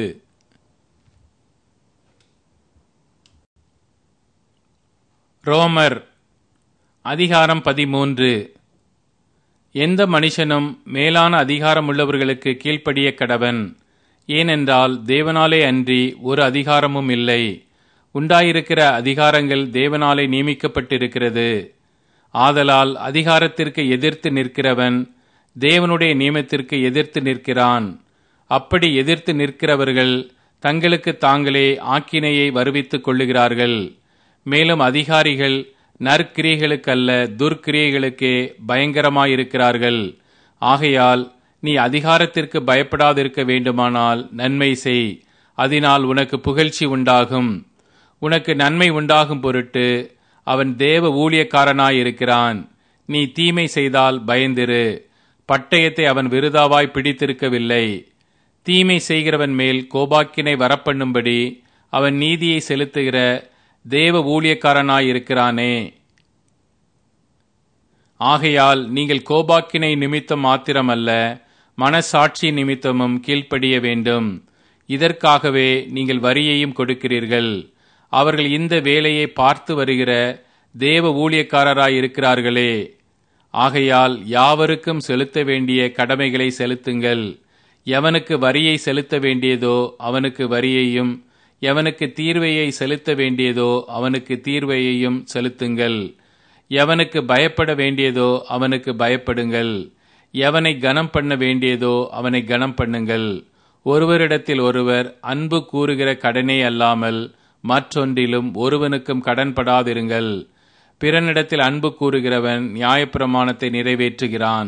ரோமர் அதிகாரம் பதிமூன்று எந்த மனுஷனும் மேலான அதிகாரமுள்ளவர்களுக்கு கீழ்ப்படிய கடவன் ஏனென்றால் தேவனாலே அன்றி ஒரு அதிகாரமும் இல்லை உண்டாயிருக்கிற அதிகாரங்கள் தேவனாலே நியமிக்கப்பட்டிருக்கிறது ஆதலால் அதிகாரத்திற்கு எதிர்த்து நிற்கிறவன் தேவனுடைய நியமத்திற்கு எதிர்த்து நிற்கிறான் அப்படி எதிர்த்து நிற்கிறவர்கள் தங்களுக்கு தாங்களே ஆக்கினையை வருவித்துக் கொள்ளுகிறார்கள் மேலும் அதிகாரிகள் நற்கிரியைகளுக்கல்ல துர்க்கிரியைகளுக்கே பயங்கரமாயிருக்கிறார்கள் ஆகையால் நீ அதிகாரத்திற்கு பயப்படாதிருக்க வேண்டுமானால் நன்மை செய் அதனால் உனக்கு புகழ்ச்சி உண்டாகும் உனக்கு நன்மை உண்டாகும் பொருட்டு அவன் தேவ ஊழியக்காரனாயிருக்கிறான் நீ தீமை செய்தால் பயந்திரு பட்டயத்தை அவன் விருதாவாய் பிடித்திருக்கவில்லை தீமை செய்கிறவன் மேல் கோபாக்கினை வரப்பண்ணும்படி அவன் நீதியை செலுத்துகிற தேவ ஊழியக்காரனாயிருக்கிறானே ஆகையால் நீங்கள் கோபாக்கினை நிமித்தம் மாத்திரமல்ல மனசாட்சி நிமித்தமும் கீழ்ப்படிய வேண்டும் இதற்காகவே நீங்கள் வரியையும் கொடுக்கிறீர்கள் அவர்கள் இந்த வேலையை பார்த்து வருகிற தேவ ஊழியக்காரராயிருக்கிறார்களே ஆகையால் யாவருக்கும் செலுத்த வேண்டிய கடமைகளை செலுத்துங்கள் எவனுக்கு வரியை செலுத்த வேண்டியதோ அவனுக்கு வரியையும் எவனுக்கு தீர்வையை செலுத்த வேண்டியதோ அவனுக்கு தீர்வையையும் செலுத்துங்கள் எவனுக்கு பயப்பட வேண்டியதோ அவனுக்கு பயப்படுங்கள் எவனை கனம் பண்ண வேண்டியதோ அவனை கனம் பண்ணுங்கள் ஒருவரிடத்தில் ஒருவர் அன்பு கூறுகிற கடனே அல்லாமல் மற்றொன்றிலும் ஒருவனுக்கும் கடன்படாதிருங்கள் பிறனிடத்தில் அன்பு கூறுகிறவன் நியாயப்பிரமாணத்தை நிறைவேற்றுகிறான்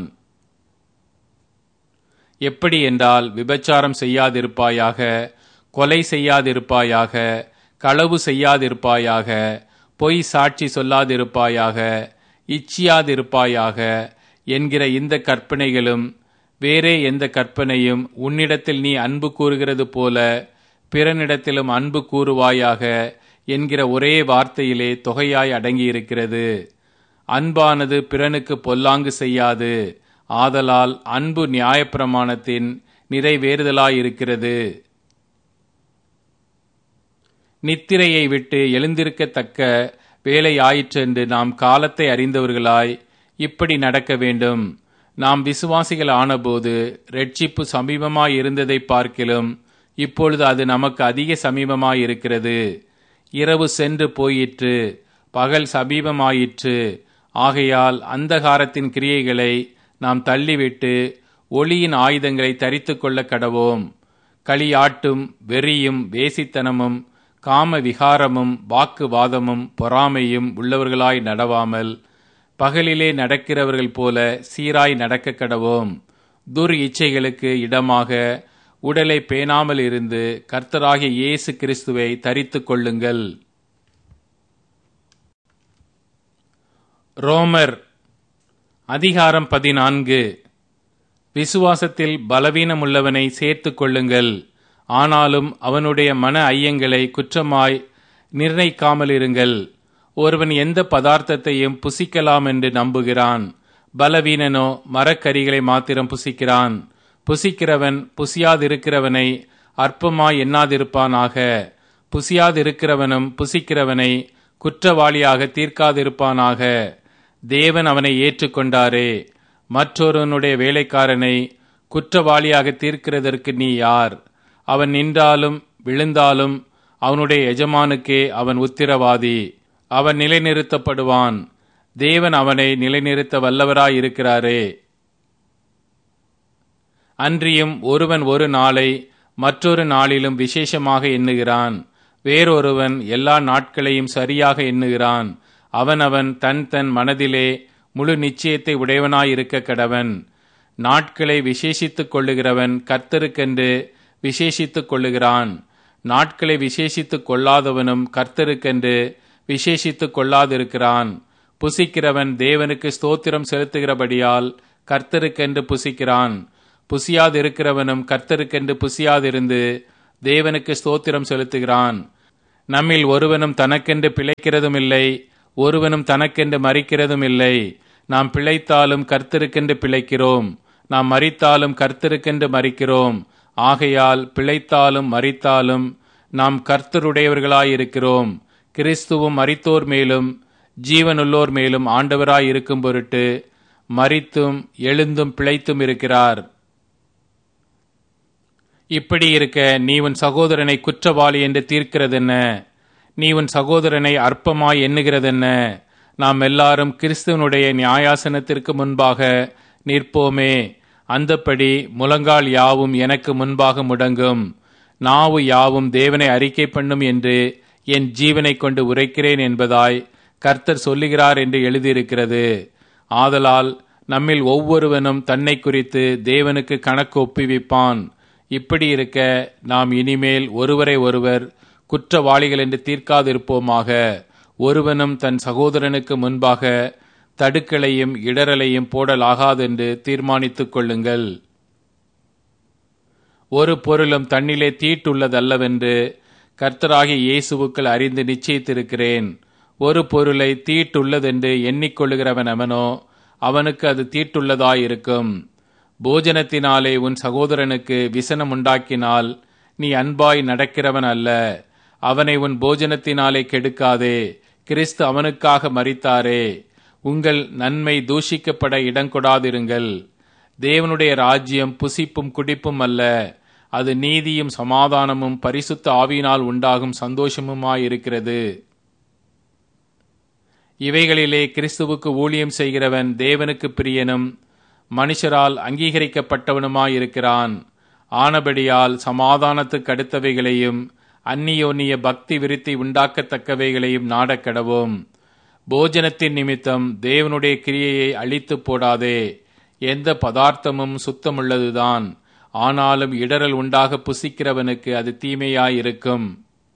எப்படி என்றால் விபச்சாரம் செய்யாதிருப்பாயாக கொலை செய்யாதிருப்பாயாக களவு செய்யாதிருப்பாயாக பொய் சாட்சி சொல்லாதிருப்பாயாக இச்சியாதிருப்பாயாக என்கிற இந்த கற்பனைகளும் வேறே எந்த கற்பனையும் உன்னிடத்தில் நீ அன்பு கூறுகிறது போல பிறனிடத்திலும் அன்பு கூறுவாயாக என்கிற ஒரே வார்த்தையிலே தொகையாய் அடங்கியிருக்கிறது அன்பானது பிறனுக்கு பொல்லாங்கு செய்யாது ஆதலால் அன்பு நியாயப்பிரமாணத்தின் நிறைவேறுதலாயிருக்கிறது நித்திரையை விட்டு எழுந்திருக்கத்தக்க வேலை ஆயிற்றென்று நாம் காலத்தை அறிந்தவர்களாய் இப்படி நடக்க வேண்டும் நாம் விசுவாசிகள் ஆனபோது ரட்சிப்பு சமீபமாய் இருந்ததை பார்க்கிலும் இப்பொழுது அது நமக்கு அதிக சமீபமாய் இருக்கிறது இரவு சென்று போயிற்று பகல் சமீபமாயிற்று ஆகையால் அந்தகாரத்தின் கிரியைகளை நாம் தள்ளிவிட்டு ஒளியின் ஆயுதங்களை தரித்து கொள்ள கடவோம் களியாட்டும் வெறியும் வேசித்தனமும் காம விகாரமும் வாக்குவாதமும் பொறாமையும் உள்ளவர்களாய் நடவாமல் பகலிலே நடக்கிறவர்கள் போல சீராய் நடக்க கடவோம் துர் இச்சைகளுக்கு இடமாக உடலை பேணாமல் இருந்து கர்த்தராகிய இயேசு கிறிஸ்துவை தரித்து கொள்ளுங்கள் ரோமர் அதிகாரம் பதினான்கு விசுவாசத்தில் பலவீனமுள்ளவனை சேர்த்து கொள்ளுங்கள் ஆனாலும் அவனுடைய மன ஐயங்களை குற்றமாய் நிர்ணயிக்காமல் இருங்கள் ஒருவன் எந்த பதார்த்தத்தையும் புசிக்கலாம் என்று நம்புகிறான் பலவீனனோ மரக்கரிகளை மாத்திரம் புசிக்கிறான் புசிக்கிறவன் புசியாதிருக்கிறவனை அற்பமாய் எண்ணாதிருப்பானாக புசியாதிருக்கிறவனும் புசிக்கிறவனை குற்றவாளியாக தீர்க்காதிருப்பானாக தேவன் அவனை ஏற்றுக்கொண்டாரே மற்றொருவனுடைய வேலைக்காரனை குற்றவாளியாக தீர்க்கிறதற்கு நீ யார் அவன் நின்றாலும் விழுந்தாலும் அவனுடைய எஜமானுக்கே அவன் உத்திரவாதி அவன் நிலைநிறுத்தப்படுவான் தேவன் அவனை நிலைநிறுத்த வல்லவராயிருக்கிறாரே அன்றியும் ஒருவன் ஒரு நாளை மற்றொரு நாளிலும் விசேஷமாக எண்ணுகிறான் வேறொருவன் எல்லா நாட்களையும் சரியாக எண்ணுகிறான் அவனவன் தன் தன் மனதிலே முழு நிச்சயத்தை உடையவனாயிருக்க கடவன் நாட்களை விசேஷித்துக் கொள்ளுகிறவன் கர்த்தருக்கென்று விசேஷித்துக் கொள்ளுகிறான் நாட்களை விசேஷித்துக் கொள்ளாதவனும் கர்த்தருக்கென்று விசேஷித்துக் கொள்ளாதிருக்கிறான் புசிக்கிறவன் தேவனுக்கு ஸ்தோத்திரம் செலுத்துகிறபடியால் கர்த்தருக்கென்று புசிக்கிறான் புசியாதிருக்கிறவனும் கர்த்தருக்கென்று புசியாதிருந்து தேவனுக்கு ஸ்தோத்திரம் செலுத்துகிறான் நம்மில் ஒருவனும் தனக்கென்று பிழைக்கிறதும் இல்லை ஒருவனும் தனக்கென்று மறிக்கிறதும் இல்லை நாம் பிழைத்தாலும் கர்த்தருக்கென்று பிழைக்கிறோம் நாம் மறித்தாலும் கர்த்தருக்கென்று மறிக்கிறோம் ஆகையால் பிழைத்தாலும் மறித்தாலும் நாம் கர்த்தருடையவர்களாயிருக்கிறோம் கிறிஸ்துவும் மறித்தோர் மேலும் ஜீவனுள்ளோர் மேலும் ஆண்டவராய் இருக்கும் பொருட்டு மறித்தும் எழுந்தும் பிழைத்தும் இருக்கிறார் இப்படி இருக்க நீ உன் சகோதரனை குற்றவாளி என்று தீர்க்கிறதென்ன நீ உன் சகோதரனை அற்பமாய் எண்ணுகிறதென்ன நாம் எல்லாரும் கிறிஸ்துவனுடைய நியாயாசனத்திற்கு முன்பாக நிற்போமே அந்தப்படி முழங்கால் யாவும் எனக்கு முன்பாக முடங்கும் நாவு யாவும் தேவனை அறிக்கை பண்ணும் என்று என் ஜீவனை கொண்டு உரைக்கிறேன் என்பதாய் கர்த்தர் சொல்லுகிறார் என்று எழுதியிருக்கிறது ஆதலால் நம்மில் ஒவ்வொருவனும் தன்னை குறித்து தேவனுக்கு கணக்கு ஒப்புவிப்பான் இப்படி இருக்க நாம் இனிமேல் ஒருவரை ஒருவர் குற்றவாளிகள் என்று தீர்க்காதிருப்போமாக ஒருவனும் தன் சகோதரனுக்கு முன்பாக தடுக்கலையும் இடரலையும் போடலாகாதென்று தீர்மானித்துக் கொள்ளுங்கள் ஒரு பொருளும் தன்னிலே தீட்டுள்ளதல்லவென்று கர்த்தராகிய இயேசுவுக்கள் அறிந்து நிச்சயித்திருக்கிறேன் ஒரு பொருளை தீட்டுள்ளதென்று எண்ணிக்கொள்ளுகிறவன் அவனோ அவனுக்கு அது தீட்டுள்ளதாயிருக்கும் போஜனத்தினாலே உன் சகோதரனுக்கு விசனம் உண்டாக்கினால் நீ அன்பாய் நடக்கிறவன் அல்ல அவனை உன் போஜனத்தினாலே கெடுக்காதே கிறிஸ்து அவனுக்காக மறித்தாரே உங்கள் நன்மை தூஷிக்கப்பட இடங்கொடாதிருங்கள் தேவனுடைய ராஜ்யம் புசிப்பும் குடிப்பும் அல்ல அது நீதியும் சமாதானமும் பரிசுத்த ஆவியினால் உண்டாகும் சந்தோஷமுமாயிருக்கிறது இவைகளிலே கிறிஸ்துவுக்கு ஊழியம் செய்கிறவன் தேவனுக்கு பிரியனும் மனுஷரால் அங்கீகரிக்கப்பட்டவனுமாயிருக்கிறான் ஆனபடியால் சமாதானத்துக்கு அடுத்தவைகளையும் அந்நியோன்னிய பக்தி விருத்தி உண்டாக்கத்தக்கவைகளையும் நாடக்கடவும் போஜனத்தின் நிமித்தம் தேவனுடைய கிரியையை அழித்து போடாதே எந்த பதார்த்தமும் சுத்தமுள்ளதுதான் ஆனாலும் இடரல் உண்டாக புசிக்கிறவனுக்கு அது தீமையாயிருக்கும்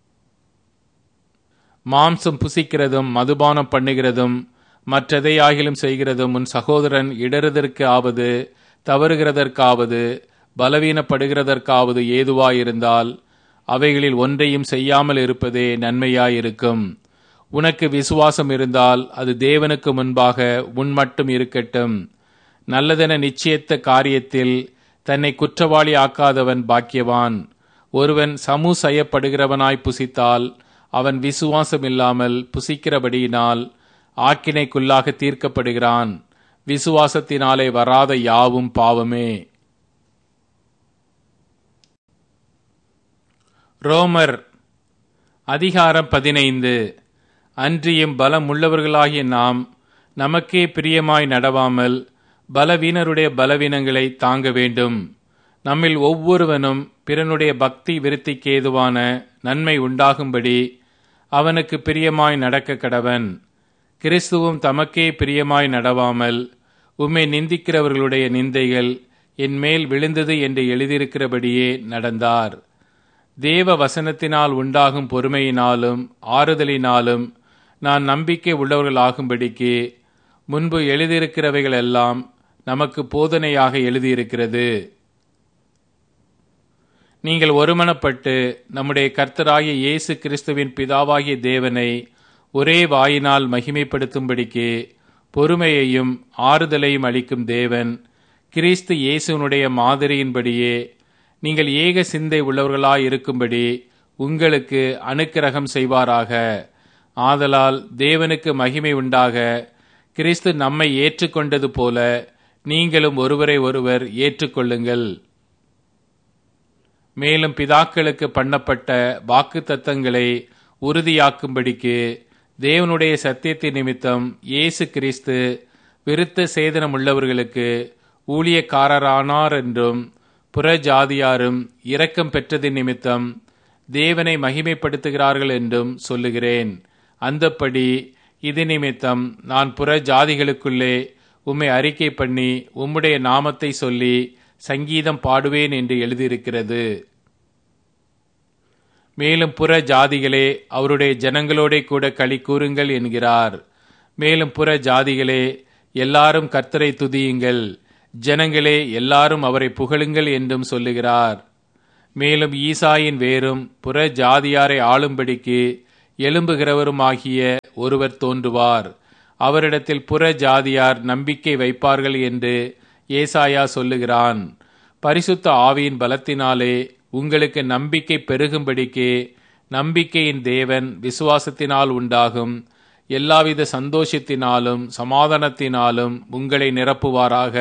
மாம்சம் புசிக்கிறதும் மதுபானம் பண்ணுகிறதும் மற்றெதையாகிலும் செய்கிறதும் உன் சகோதரன் இடறுதற்கு ஆவது தவறுகிறதற்காவது பலவீனப்படுகிறதற்காவது ஏதுவாயிருந்தால் அவைகளில் ஒன்றையும் செய்யாமல் இருப்பதே நன்மையாயிருக்கும் உனக்கு விசுவாசம் இருந்தால் அது தேவனுக்கு முன்பாக உன் மட்டும் இருக்கட்டும் நல்லதென நிச்சயித்த காரியத்தில் தன்னை குற்றவாளி ஆக்காதவன் பாக்கியவான் ஒருவன் சமூசயப்படுகிறவனாய் புசித்தால் அவன் விசுவாசம் இல்லாமல் புசிக்கிறபடியினால் ஆக்கினைக்குள்ளாக தீர்க்கப்படுகிறான் விசுவாசத்தினாலே வராத யாவும் பாவமே ரோமர் அதிகாரம் பதினைந்து அன்றியும் பலம் உள்ளவர்களாகிய நாம் நமக்கே பிரியமாய் நடவாமல் பலவீனருடைய பலவீனங்களை தாங்க வேண்டும் நம்மில் ஒவ்வொருவனும் பிறனுடைய பக்தி விருத்திக்கு ஏதுவான நன்மை உண்டாகும்படி அவனுக்கு பிரியமாய் நடக்க கடவன் கிறிஸ்துவும் தமக்கே பிரியமாய் நடவாமல் உம்மை நிந்திக்கிறவர்களுடைய நிந்தைகள் என் மேல் விழுந்தது என்று எழுதியிருக்கிறபடியே நடந்தார் தேவ வசனத்தினால் உண்டாகும் பொறுமையினாலும் ஆறுதலினாலும் நான் நம்பிக்கை உள்ளவர்களாகும்படிக்கு முன்பு எழுதியிருக்கிறவைகள் எல்லாம் நமக்கு போதனையாக எழுதியிருக்கிறது நீங்கள் ஒருமனப்பட்டு நம்முடைய கர்த்தராகிய இயேசு கிறிஸ்துவின் பிதாவாகிய தேவனை ஒரே வாயினால் மகிமைப்படுத்தும்படிக்கு பொறுமையையும் ஆறுதலையும் அளிக்கும் தேவன் கிறிஸ்து இயேசுனுடைய மாதிரியின்படியே நீங்கள் ஏக சிந்தை உள்ளவர்களாய் இருக்கும்படி உங்களுக்கு அனுக்கிரகம் செய்வாராக ஆதலால் தேவனுக்கு மகிமை உண்டாக கிறிஸ்து நம்மை ஏற்றுக்கொண்டது போல நீங்களும் ஒருவரை ஒருவர் ஏற்றுக்கொள்ளுங்கள் மேலும் பிதாக்களுக்கு பண்ணப்பட்ட வாக்கு தத்தங்களை உறுதியாக்கும்படிக்கு தேவனுடைய சத்தியத்தின் நிமித்தம் இயேசு கிறிஸ்து விருத்த சேதனம் உள்ளவர்களுக்கு ஊழியக்காரரானார் என்றும் புற ஜாதியாரும் இரக்கம் பெற்றதின் நிமித்தம் தேவனை மகிமைப்படுத்துகிறார்கள் என்றும் சொல்லுகிறேன் அந்தப்படி இது நிமித்தம் நான் புற ஜாதிகளுக்குள்ளே உம்மை அறிக்கை பண்ணி உம்முடைய நாமத்தை சொல்லி சங்கீதம் பாடுவேன் என்று எழுதியிருக்கிறது மேலும் புற ஜாதிகளே அவருடைய ஜனங்களோட கூட களி கூறுங்கள் என்கிறார் மேலும் புற ஜாதிகளே எல்லாரும் கர்த்தரை துதியுங்கள் ஜனங்களே எல்லாரும் அவரை புகழுங்கள் என்றும் சொல்லுகிறார் மேலும் ஈசாயின் வேரும் புற ஜாதியாரை ஆளும்படிக்கு எழும்புகிறவருமாகிய ஒருவர் தோன்றுவார் அவரிடத்தில் புற ஜாதியார் நம்பிக்கை வைப்பார்கள் என்று ஏசாயா சொல்லுகிறான் பரிசுத்த ஆவியின் பலத்தினாலே உங்களுக்கு நம்பிக்கை பெருகும்படிக்கு நம்பிக்கையின் தேவன் விசுவாசத்தினால் உண்டாகும் எல்லாவித சந்தோஷத்தினாலும் சமாதானத்தினாலும் உங்களை நிரப்புவாராக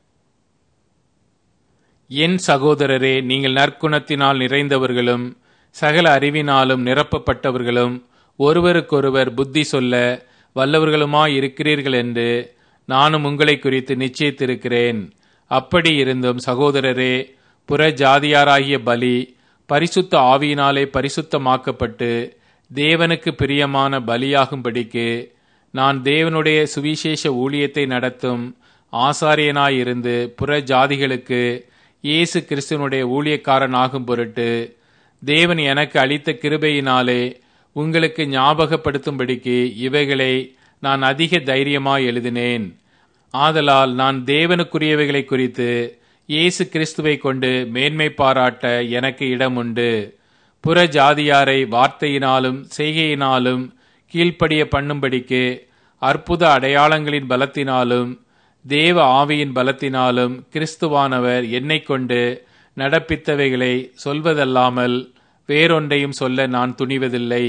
என் சகோதரரே நீங்கள் நற்குணத்தினால் நிறைந்தவர்களும் சகல அறிவினாலும் நிரப்பப்பட்டவர்களும் ஒருவருக்கொருவர் புத்தி சொல்ல வல்லவர்களுமாய் இருக்கிறீர்கள் என்று நானும் உங்களை குறித்து நிச்சயித்திருக்கிறேன் அப்படி இருந்தும் சகோதரரே புற ஜாதியாராகிய பலி பரிசுத்த ஆவியினாலே பரிசுத்தமாக்கப்பட்டு தேவனுக்கு பிரியமான பலியாகும்படிக்கு நான் தேவனுடைய சுவிசேஷ ஊழியத்தை நடத்தும் ஆசாரியனாயிருந்து புற ஜாதிகளுக்கு இயேசு கிறிஸ்துவனுடைய ஊழியக்காரன் ஆகும் பொருட்டு தேவன் எனக்கு அளித்த கிருபையினாலே உங்களுக்கு ஞாபகப்படுத்தும்படிக்கு இவைகளை நான் அதிக தைரியமாய் எழுதினேன் ஆதலால் நான் தேவனுக்குரியவைகளை குறித்து இயேசு கிறிஸ்துவை கொண்டு மேன்மை பாராட்ட எனக்கு இடம் உண்டு புற ஜாதியாரை வார்த்தையினாலும் செய்கையினாலும் கீழ்ப்படிய பண்ணும்படிக்கு அற்புத அடையாளங்களின் பலத்தினாலும் தேவ ஆவியின் பலத்தினாலும் கிறிஸ்துவானவர் என்னை கொண்டு நடப்பித்தவைகளை சொல்வதல்லாமல் வேறொன்றையும் சொல்ல நான் துணிவதில்லை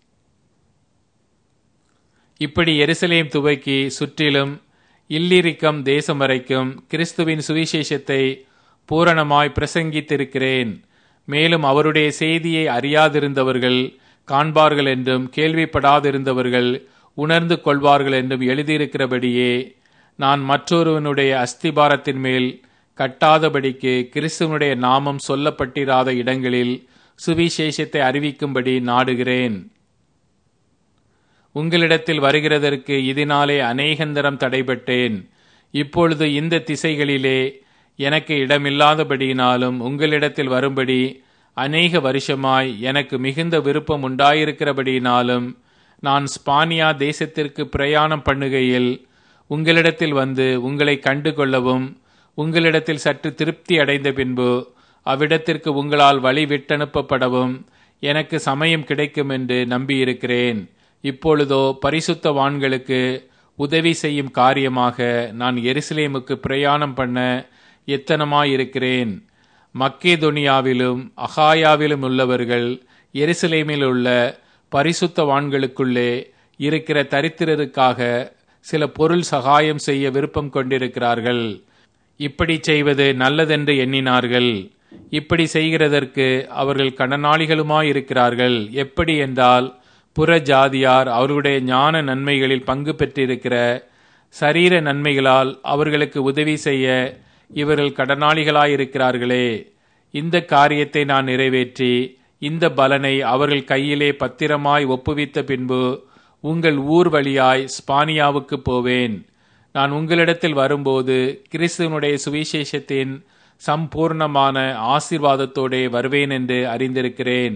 இப்படி எருசலேம் துவக்கி சுற்றிலும் இல்லிரிக்கம் தேசம் வரைக்கும் கிறிஸ்துவின் சுவிசேஷத்தை பூரணமாய் பிரசங்கித்திருக்கிறேன் மேலும் அவருடைய செய்தியை அறியாதிருந்தவர்கள் காண்பார்கள் என்றும் கேள்விப்படாதிருந்தவர்கள் உணர்ந்து கொள்வார்கள் என்றும் எழுதியிருக்கிறபடியே நான் மற்றொருவனுடைய அஸ்திபாரத்தின் மேல் கட்டாதபடிக்கு கிறிஸ்துவனுடைய நாமம் சொல்லப்பட்டிராத இடங்களில் சுவிசேஷத்தை அறிவிக்கும்படி நாடுகிறேன் உங்களிடத்தில் வருகிறதற்கு இதனாலே அநேகந்தரம் தடைபட்டேன் இப்பொழுது இந்த திசைகளிலே எனக்கு இடமில்லாதபடியினாலும் உங்களிடத்தில் வரும்படி அநேக வருஷமாய் எனக்கு மிகுந்த விருப்பம் உண்டாயிருக்கிறபடியினாலும் நான் ஸ்பானியா தேசத்திற்கு பிரயாணம் பண்ணுகையில் உங்களிடத்தில் வந்து உங்களை கண்டு கொள்ளவும் உங்களிடத்தில் சற்று திருப்தி அடைந்த பின்பு அவ்விடத்திற்கு உங்களால் வழி விட்டனுப்பப்படவும் எனக்கு சமயம் கிடைக்கும் என்று நம்பியிருக்கிறேன் இப்பொழுதோ பரிசுத்தவான்களுக்கு உதவி செய்யும் காரியமாக நான் எருசலேமுக்கு பிரயாணம் பண்ண எத்தனமாயிருக்கிறேன் மக்கேதொனியாவிலும் அகாயாவிலும் உள்ளவர்கள் எருசலேமில் உள்ள பரிசுத்தவான்களுக்குள்ளே இருக்கிற தரித்திரருக்காக சில பொருள் சகாயம் செய்ய விருப்பம் கொண்டிருக்கிறார்கள் இப்படி செய்வது நல்லதென்று எண்ணினார்கள் இப்படி செய்கிறதற்கு அவர்கள் கடனாளிகளுமாயிருக்கிறார்கள் எப்படி என்றால் புற ஜாதியார் அவர்களுடைய ஞான நன்மைகளில் பங்கு பெற்றிருக்கிற சரீர நன்மைகளால் அவர்களுக்கு உதவி செய்ய இவர்கள் கடனாளிகளாயிருக்கிறார்களே இந்த காரியத்தை நான் நிறைவேற்றி இந்த பலனை அவர்கள் கையிலே பத்திரமாய் ஒப்புவித்த பின்பு உங்கள் ஊர் வழியாய் ஸ்பானியாவுக்கு போவேன் நான் உங்களிடத்தில் வரும்போது கிறிஸ்துவனுடைய சுவிசேஷத்தின் சம்பூர்ணமான ஆசீர்வாதத்தோடே வருவேன் என்று அறிந்திருக்கிறேன்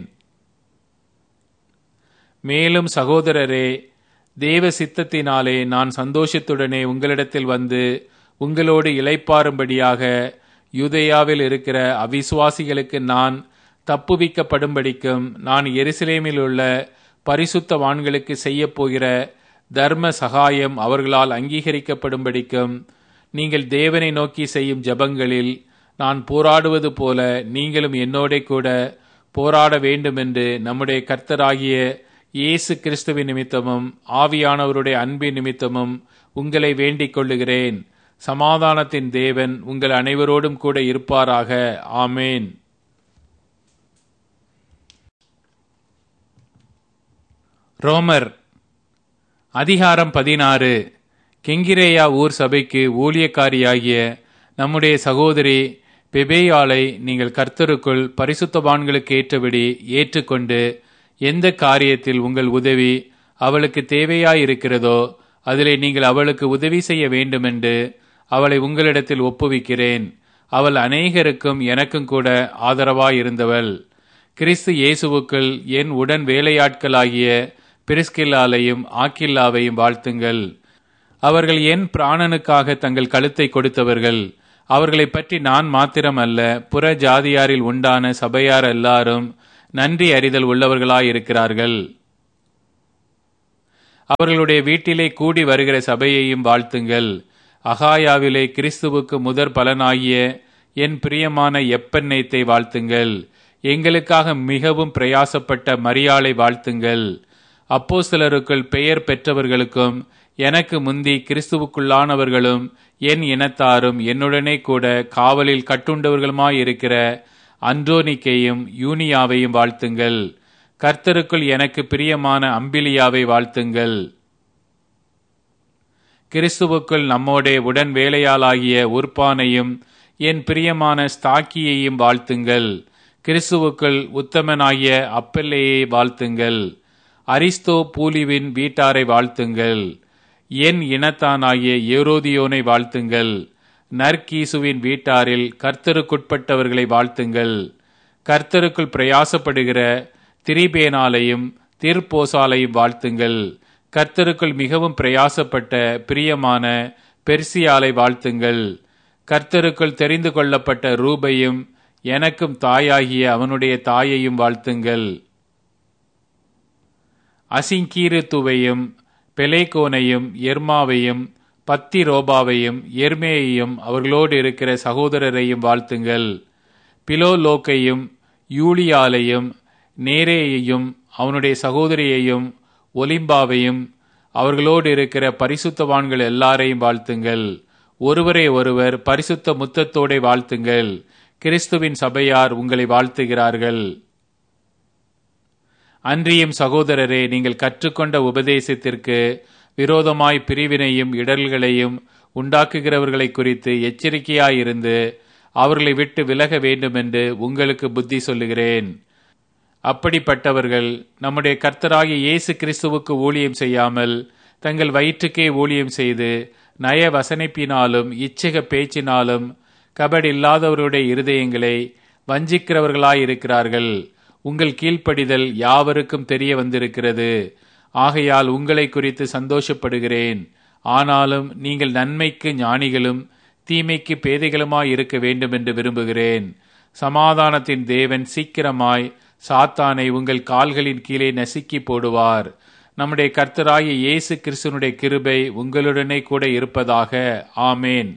மேலும் சகோதரரே தேவ சித்தத்தினாலே நான் சந்தோஷத்துடனே உங்களிடத்தில் வந்து உங்களோடு இளைப்பாறும்படியாக யூதேயாவில் இருக்கிற அவிசுவாசிகளுக்கு நான் தப்புவிக்கப்படும்படிக்கும் நான் எருசலேமில் உள்ள பரிசுத்தவான்களுக்கு செய்யப்போகிற தர்ம சகாயம் அவர்களால் அங்கீகரிக்கப்படும்படிக்கும் நீங்கள் தேவனை நோக்கி செய்யும் ஜபங்களில் நான் போராடுவது போல நீங்களும் என்னோட கூட போராட வேண்டுமென்று நம்முடைய கர்த்தராகிய இயேசு கிறிஸ்துவின் நிமித்தமும் ஆவியானவருடைய அன்பின் நிமித்தமும் உங்களை வேண்டிக் கொள்ளுகிறேன் சமாதானத்தின் தேவன் உங்கள் அனைவரோடும் கூட இருப்பாராக ஆமேன் ரோமர் அதிகாரம் பதினாறு கெங்கிரேயா ஊர் சபைக்கு ஊழியக்காரியாகிய நம்முடைய சகோதரி பெபேயாளை நீங்கள் கர்த்தருக்குள் பரிசுத்தவான்களுக்கு ஏற்றபடி ஏற்றுக்கொண்டு எந்த காரியத்தில் உங்கள் உதவி அவளுக்கு தேவையாயிருக்கிறதோ அதிலே நீங்கள் அவளுக்கு உதவி செய்ய வேண்டுமென்று அவளை உங்களிடத்தில் ஒப்புவிக்கிறேன் அவள் அநேகருக்கும் எனக்கும் கூட ஆதரவாயிருந்தவள் கிறிஸ்து இயேசுவுக்குள் என் உடன் வேலையாட்களாகிய பிரிஸ்கில்லாலையும் ஆக்கில்லாவையும் வாழ்த்துங்கள் அவர்கள் என் பிராணனுக்காக தங்கள் கழுத்தை கொடுத்தவர்கள் அவர்களைப் பற்றி நான் மாத்திரம் அல்ல புற ஜாதியாரில் உண்டான சபையார் எல்லாரும் நன்றி அறிதல் உள்ளவர்களாயிருக்கிறார்கள் அவர்களுடைய வீட்டிலே கூடி வருகிற சபையையும் வாழ்த்துங்கள் அகாயாவிலே கிறிஸ்துவுக்கு முதற் பலனாகிய என் பிரியமான எப்பெண்ணெய்த்தை வாழ்த்துங்கள் எங்களுக்காக மிகவும் பிரயாசப்பட்ட மரியாளை வாழ்த்துங்கள் அப்போ சிலருக்குள் பெயர் பெற்றவர்களுக்கும் எனக்கு முந்தி கிறிஸ்துவுக்குள்ளானவர்களும் என் இனத்தாரும் என்னுடனே கூட காவலில் கட்டுண்டவர்களுமாயிருக்கிற அன்றோனிக்கையும் யூனியாவையும் வாழ்த்துங்கள் கர்த்தருக்குள் எனக்கு பிரியமான அம்பிலியாவை வாழ்த்துங்கள் கிறிஸ்துவுக்குள் நம்மோடே உடன் வேலையாளாகிய உர்பானையும் என் பிரியமான ஸ்தாக்கியையும் வாழ்த்துங்கள் கிறிஸ்துவுக்குள் உத்தமனாகிய அப்பல்லையை வாழ்த்துங்கள் அரிஸ்தோ பூலிவின் வீட்டாரை வாழ்த்துங்கள் என் இனத்தானாகிய ஏரோதியோனை வாழ்த்துங்கள் நற்கீசுவின் வீட்டாரில் கர்த்தருக்குட்பட்டவர்களை வாழ்த்துங்கள் கர்த்தருக்குள் பிரயாசப்படுகிற திரிபேனாலையும் திர்போசாலையும் வாழ்த்துங்கள் கர்த்தருக்குள் மிகவும் பிரயாசப்பட்ட பிரியமான பெர்சியாலை வாழ்த்துங்கள் கர்த்தருக்குள் தெரிந்து கொள்ளப்பட்ட ரூபையும் எனக்கும் தாயாகிய அவனுடைய தாயையும் வாழ்த்துங்கள் அசிங்கீருத்துவையும் பெலேகோனையும் எர்மாவையும் பத்தி ரோபாவையும் எர்மேயையும் அவர்களோடு இருக்கிற சகோதரரையும் வாழ்த்துங்கள் பிலோலோக்கையும் யூலியாலையும் நேரேயையும் அவனுடைய சகோதரியையும் ஒலிம்பாவையும் அவர்களோடு இருக்கிற பரிசுத்தவான்கள் எல்லாரையும் வாழ்த்துங்கள் ஒருவரை ஒருவர் பரிசுத்த முத்தத்தோടെ வாழ்த்துங்கள் கிறிஸ்துவின் சபையார் உங்களை வாழ்த்துகிறார்கள் அன்றியும் சகோதரரே நீங்கள் கற்றுக்கொண்ட உபதேசத்திற்கு விரோதமாய் பிரிவினையும் இடர்களையும் உண்டாக்குகிறவர்களை குறித்து எச்சரிக்கையாயிருந்து அவர்களை விட்டு விலக வேண்டுமென்று உங்களுக்கு புத்தி சொல்லுகிறேன் அப்படிப்பட்டவர்கள் நம்முடைய கர்த்தராகிய இயேசு கிறிஸ்துவுக்கு ஊழியம் செய்யாமல் தங்கள் வயிற்றுக்கே ஊழியம் செய்து நய வசனிப்பினாலும் இச்சக பேச்சினாலும் கபடி இல்லாதவருடைய இருதயங்களை வஞ்சிக்கிறவர்களாயிருக்கிறார்கள் உங்கள் கீழ்ப்படிதல் யாவருக்கும் தெரிய வந்திருக்கிறது ஆகையால் உங்களை குறித்து சந்தோஷப்படுகிறேன் ஆனாலும் நீங்கள் நன்மைக்கு ஞானிகளும் தீமைக்கு பேதைகளுமாய் இருக்க வேண்டும் என்று விரும்புகிறேன் சமாதானத்தின் தேவன் சீக்கிரமாய் சாத்தானை உங்கள் கால்களின் கீழே நசுக்கி போடுவார் நம்முடைய கர்த்தராகிய இயேசு கிறிஸ்துனுடைய கிருபை உங்களுடனே கூட இருப்பதாக ஆமேன்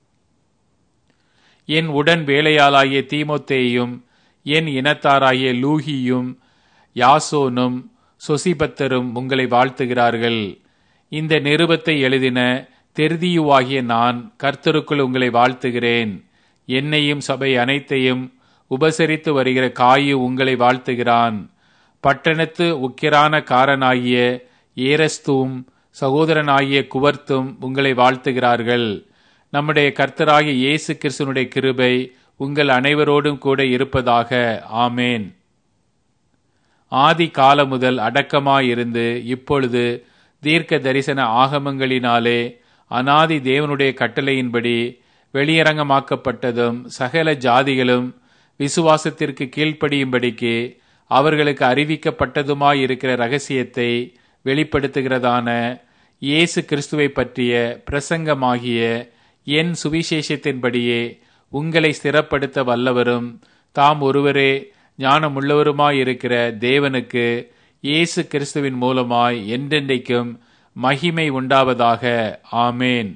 என் உடன் வேலையாளாகிய தீமோத்தேயும் என் இனத்தாராகிய லூகியும் யாசோனும் சொசிபத்தரும் உங்களை வாழ்த்துகிறார்கள் இந்த நிருபத்தை எழுதின தெருதியுவாகிய நான் கர்த்தருக்குள் உங்களை வாழ்த்துகிறேன் என்னையும் சபை அனைத்தையும் உபசரித்து வருகிற காயு உங்களை வாழ்த்துகிறான் பட்டணத்து உக்கிரான காரனாகிய ஏரஸ்தும் சகோதரனாகிய குவர்த்தும் உங்களை வாழ்த்துகிறார்கள் நம்முடைய கர்த்தராகிய இயேசு கிறிஸ்துனுடைய கிருபை உங்கள் அனைவரோடும் கூட இருப்பதாக ஆமேன் ஆதி காலம் முதல் அடக்கமாயிருந்து இப்பொழுது தீர்க்க தரிசன ஆகமங்களினாலே அனாதி தேவனுடைய கட்டளையின்படி வெளியரங்கமாக்கப்பட்டதும் சகல ஜாதிகளும் விசுவாசத்திற்கு கீழ்ப்படியும்படிக்கு அவர்களுக்கு அறிவிக்கப்பட்டதுமாயிருக்கிற ரகசியத்தை வெளிப்படுத்துகிறதான இயேசு கிறிஸ்துவை பற்றிய பிரசங்கமாகிய என் சுவிசேஷத்தின்படியே உங்களை ஸ்திரப்படுத்த வல்லவரும் தாம் ஒருவரே ஞானமுள்ளவருமாயிருக்கிற தேவனுக்கு இயேசு கிறிஸ்துவின் மூலமாய் என்றென்றைக்கும் மகிமை உண்டாவதாக ஆமேன்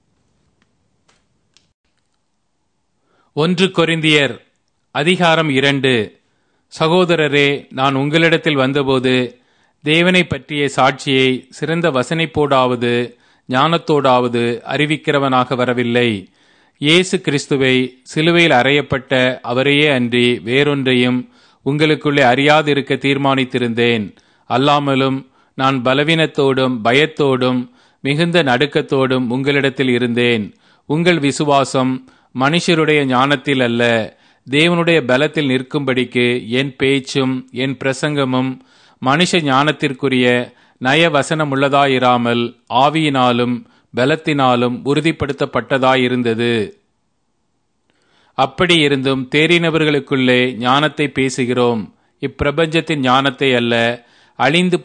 ஒன்று கொரிந்தியர் அதிகாரம் இரண்டு சகோதரரே நான் உங்களிடத்தில் வந்தபோது தேவனை பற்றிய சாட்சியை சிறந்த வசனைப்போடாவது ஞானத்தோடாவது அறிவிக்கிறவனாக வரவில்லை இயேசு கிறிஸ்துவை சிலுவையில் அறையப்பட்ட அவரையே அன்றி வேறொன்றையும் உங்களுக்குள்ளே அறியாதிருக்க தீர்மானித்திருந்தேன் அல்லாமலும் நான் பலவீனத்தோடும் பயத்தோடும் மிகுந்த நடுக்கத்தோடும் உங்களிடத்தில் இருந்தேன் உங்கள் விசுவாசம் மனுஷருடைய ஞானத்தில் அல்ல தேவனுடைய பலத்தில் நிற்கும்படிக்கு என் பேச்சும் என் பிரசங்கமும் மனுஷ ஞானத்திற்குரிய நயவசனமுள்ளதாயிராமல் ஆவியினாலும் பலத்தினாலும் உறுதிப்படுத்தப்பட்டதாயிருந்தது அப்படி இருந்தும் தேறினவர்களுக்குள்ளே ஞானத்தை பேசுகிறோம் இப்பிரபஞ்சத்தின் ஞானத்தை அல்ல அழிந்து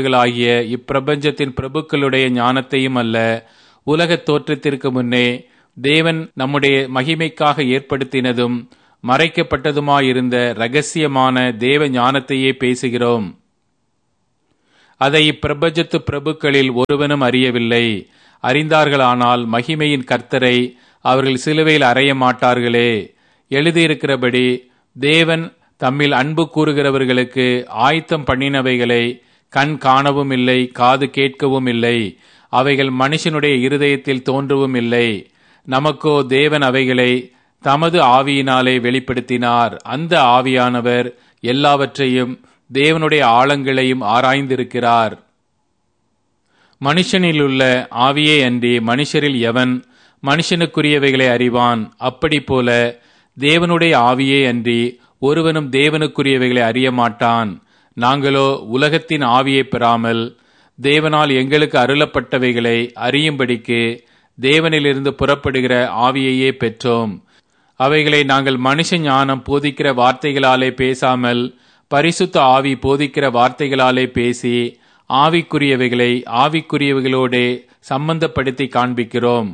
போகிறவர்களாகிய இப்பிரபஞ்சத்தின் பிரபுக்களுடைய ஞானத்தையும் அல்ல உலகத் தோற்றத்திற்கு முன்னே தேவன் நம்முடைய மகிமைக்காக ஏற்படுத்தினதும் மறைக்கப்பட்டதுமாயிருந்த ரகசியமான தேவ ஞானத்தையே பேசுகிறோம் அதை இப்பிரபஞ்சத்து பிரபுக்களில் ஒருவனும் அறியவில்லை அறிந்தார்களானால் மகிமையின் கர்த்தரை அவர்கள் சிலுவையில் அறைய மாட்டார்களே எழுதியிருக்கிறபடி தேவன் தம்மில் அன்பு கூறுகிறவர்களுக்கு ஆயத்தம் பண்ணினவைகளை கண் காணவும் இல்லை காது கேட்கவும் இல்லை அவைகள் மனுஷனுடைய இருதயத்தில் தோன்றவும் இல்லை நமக்கோ தேவன் அவைகளை தமது ஆவியினாலே வெளிப்படுத்தினார் அந்த ஆவியானவர் எல்லாவற்றையும் தேவனுடைய ஆழங்களையும் ஆராய்ந்திருக்கிறார் மனுஷனிலுள்ள ஆவியே அன்றி மனுஷரில் எவன் மனுஷனுக்குரியவைகளை அறிவான் அப்படி போல தேவனுடைய ஆவியே அன்றி ஒருவனும் தேவனுக்குரியவைகளை அறிய மாட்டான் நாங்களோ உலகத்தின் ஆவியை பெறாமல் தேவனால் எங்களுக்கு அருளப்பட்டவைகளை அறியும்படிக்கு தேவனிலிருந்து புறப்படுகிற ஆவியையே பெற்றோம் அவைகளை நாங்கள் மனுஷ ஞானம் போதிக்கிற வார்த்தைகளாலே பேசாமல் பரிசுத்த ஆவி போதிக்கிற வார்த்தைகளாலே பேசி ஆவிக்குரியவைகளை ஆவிக்குரியவைகளோடே சம்பந்தப்படுத்தி காண்பிக்கிறோம்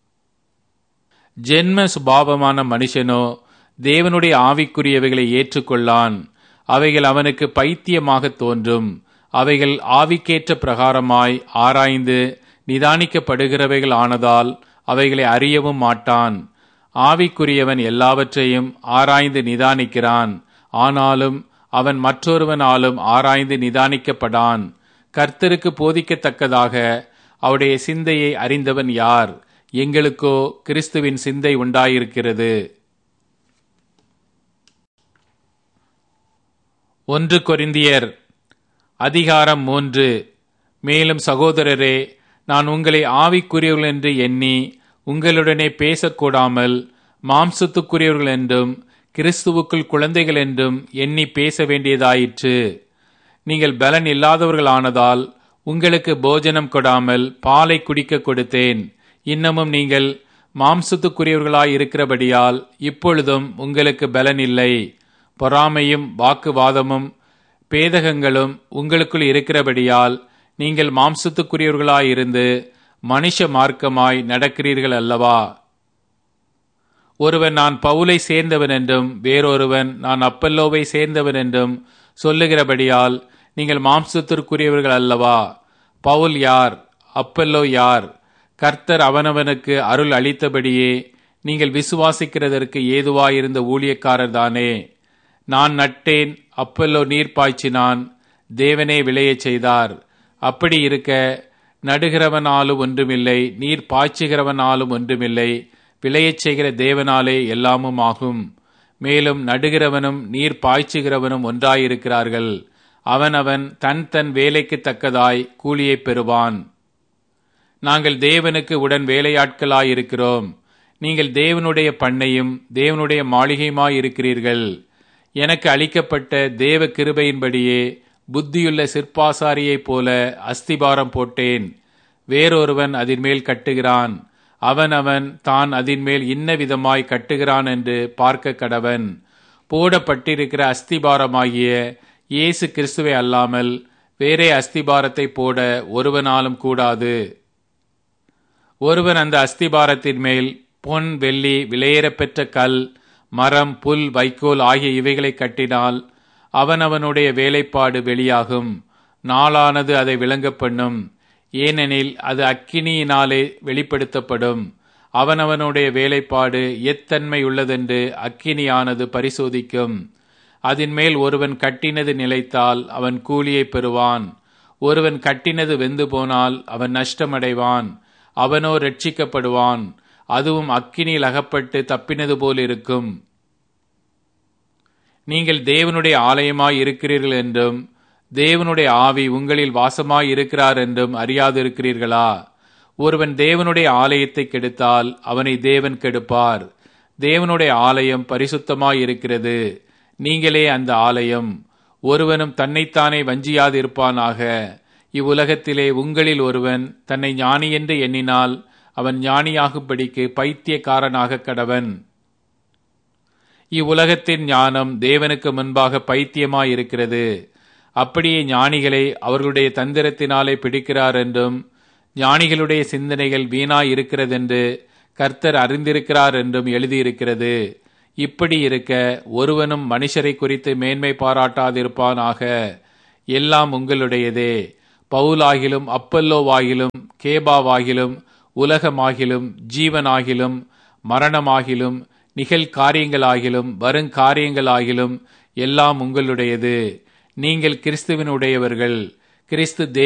ஜென்ம சுபாவமான மனுஷனோ தேவனுடைய ஆவிக்குரியவைகளை ஏற்றுக்கொள்ளான் அவைகள் அவனுக்கு பைத்தியமாக தோன்றும் அவைகள் ஆவிக்கேற்ற பிரகாரமாய் ஆராய்ந்து நிதானிக்கப்படுகிறவைகள் ஆனதால் அவைகளை அறியவும் மாட்டான் ஆவிக்குரியவன் எல்லாவற்றையும் ஆராய்ந்து நிதானிக்கிறான் ஆனாலும் அவன் மற்றொருவனாலும் ஆராய்ந்து நிதானிக்கப்படான் கர்த்தருக்கு போதிக்கத்தக்கதாக அவருடைய சிந்தையை அறிந்தவன் யார் எங்களுக்கோ கிறிஸ்துவின் சிந்தை உண்டாயிருக்கிறது ஒன்று கொரிந்தியர் அதிகாரம் மூன்று மேலும் சகோதரரே நான் உங்களை ஆவிக்குரியவர்கள் என்று எண்ணி உங்களுடனே பேசக்கூடாமல் மாம்சத்துக்குரியவர்கள் என்றும் கிறிஸ்துவுக்குள் குழந்தைகள் என்றும் எண்ணி பேச வேண்டியதாயிற்று நீங்கள் பலன் இல்லாதவர்களானதால் உங்களுக்கு போஜனம் கொடாமல் பாலை குடிக்க கொடுத்தேன் இன்னமும் நீங்கள் மாம்சத்துக்குரியவர்களாய் இருக்கிறபடியால் இப்பொழுதும் உங்களுக்கு பலன் இல்லை பொறாமையும் வாக்குவாதமும் பேதகங்களும் உங்களுக்குள் இருக்கிறபடியால் நீங்கள் மாம்சத்துக்குரியவர்களாயிருந்து மனுஷ மார்க்கமாய் நடக்கிறீர்கள் அல்லவா ஒருவன் நான் பவுலை சேர்ந்தவன் என்றும் வேறொருவன் நான் அப்பல்லோவை சேர்ந்தவன் என்றும் சொல்லுகிறபடியால் நீங்கள் மாம்சத்திற்குரியவர்கள் அல்லவா பவுல் யார் அப்பல்லோ யார் கர்த்தர் அவனவனுக்கு அருள் அளித்தபடியே நீங்கள் விசுவாசிக்கிறதற்கு ஏதுவாயிருந்த ஊழியக்காரர் தானே நான் நட்டேன் அப்பல்லோ நீர் பாய்ச்சினான் தேவனே விளையச் செய்தார் அப்படி இருக்க நடுகிறவனாலும் ஒன்றுமில்லை நீர் பாய்ச்சுகிறவனாலும் ஒன்றுமில்லை விளையச் செய்கிற தேவனாலே எல்லாமும் ஆகும் மேலும் நடுகிறவனும் நீர் பாய்ச்சுகிறவனும் ஒன்றாயிருக்கிறார்கள் அவனவன் தன் தன் வேலைக்கு தக்கதாய் கூலியை பெறுவான் நாங்கள் தேவனுக்கு உடன் வேலையாட்களாயிருக்கிறோம் நீங்கள் தேவனுடைய பண்ணையும் தேவனுடைய மாளிகையுமாயிருக்கிறீர்கள் எனக்கு அளிக்கப்பட்ட தேவ கிருபையின்படியே புத்தியுள்ள சிற்பாசாரியைப் போல அஸ்திபாரம் போட்டேன் வேறொருவன் அதின் மேல் கட்டுகிறான் அவன் அவன் தான் அதின் மேல் இன்ன விதமாய் கட்டுகிறான் என்று பார்க்க கடவன் போடப்பட்டிருக்கிற அஸ்திபாரமாகிய இயேசு கிறிஸ்துவை அல்லாமல் வேறே அஸ்திபாரத்தை போட ஒருவனாலும் கூடாது ஒருவன் அந்த அஸ்திபாரத்தின் மேல் பொன் வெள்ளி விலையேறப்பெற்ற கல் மரம் புல் வைக்கோல் ஆகிய இவைகளை கட்டினால் அவனவனுடைய வேலைப்பாடு வெளியாகும் நாளானது அதை விளங்க பண்ணும் ஏனெனில் அது அக்கினியினாலே வெளிப்படுத்தப்படும் அவனவனுடைய வேலைப்பாடு எத்தன்மை உள்ளதென்று அக்கினியானது பரிசோதிக்கும் அதன் மேல் ஒருவன் கட்டினது நிலைத்தால் அவன் கூலியை பெறுவான் ஒருவன் கட்டினது வெந்து போனால் அவன் நஷ்டமடைவான் அவனோ ரட்சிக்கப்படுவான் அதுவும் அக்கினியில் அகப்பட்டு தப்பினது போல் இருக்கும் நீங்கள் தேவனுடைய ஆலயமாய் இருக்கிறீர்கள் என்றும் தேவனுடைய ஆவி உங்களில் வாசமாய் இருக்கிறார் என்றும் அறியாதிருக்கிறீர்களா ஒருவன் தேவனுடைய ஆலயத்தை கெடுத்தால் அவனை தேவன் கெடுப்பார் தேவனுடைய ஆலயம் பரிசுத்தமாய் இருக்கிறது நீங்களே அந்த ஆலயம் ஒருவனும் தன்னைத்தானே வஞ்சியாதிருப்பானாக இவ்வுலகத்திலே உங்களில் ஒருவன் தன்னை ஞானி என்று எண்ணினால் அவன் ஞானியாகும்படிக்கு பைத்தியக்காரனாக கடவன் இவ்வுலகத்தின் ஞானம் தேவனுக்கு முன்பாக பைத்தியமாயிருக்கிறது அப்படியே ஞானிகளை அவர்களுடைய தந்திரத்தினாலே பிடிக்கிறார் என்றும் ஞானிகளுடைய சிந்தனைகள் வீணாய் இருக்கிறதென்று கர்த்தர் அறிந்திருக்கிறார் என்றும் எழுதியிருக்கிறது இப்படி இருக்க ஒருவனும் மனுஷரை குறித்து மேன்மை பாராட்டாதிருப்பானாக எல்லாம் உங்களுடையதே பவுலாகிலும் அப்பல்லோவாகிலும் கேபாவாகிலும் உலகமாகிலும் ஜீவனாகிலும் மரணமாகிலும் நிகழ்காரியங்களாகிலும் வருங்காரியங்களாகிலும் எல்லாம் உங்களுடையது நீங்கள் கிறிஸ்துவினுடையவர்கள் கிறிஸ்து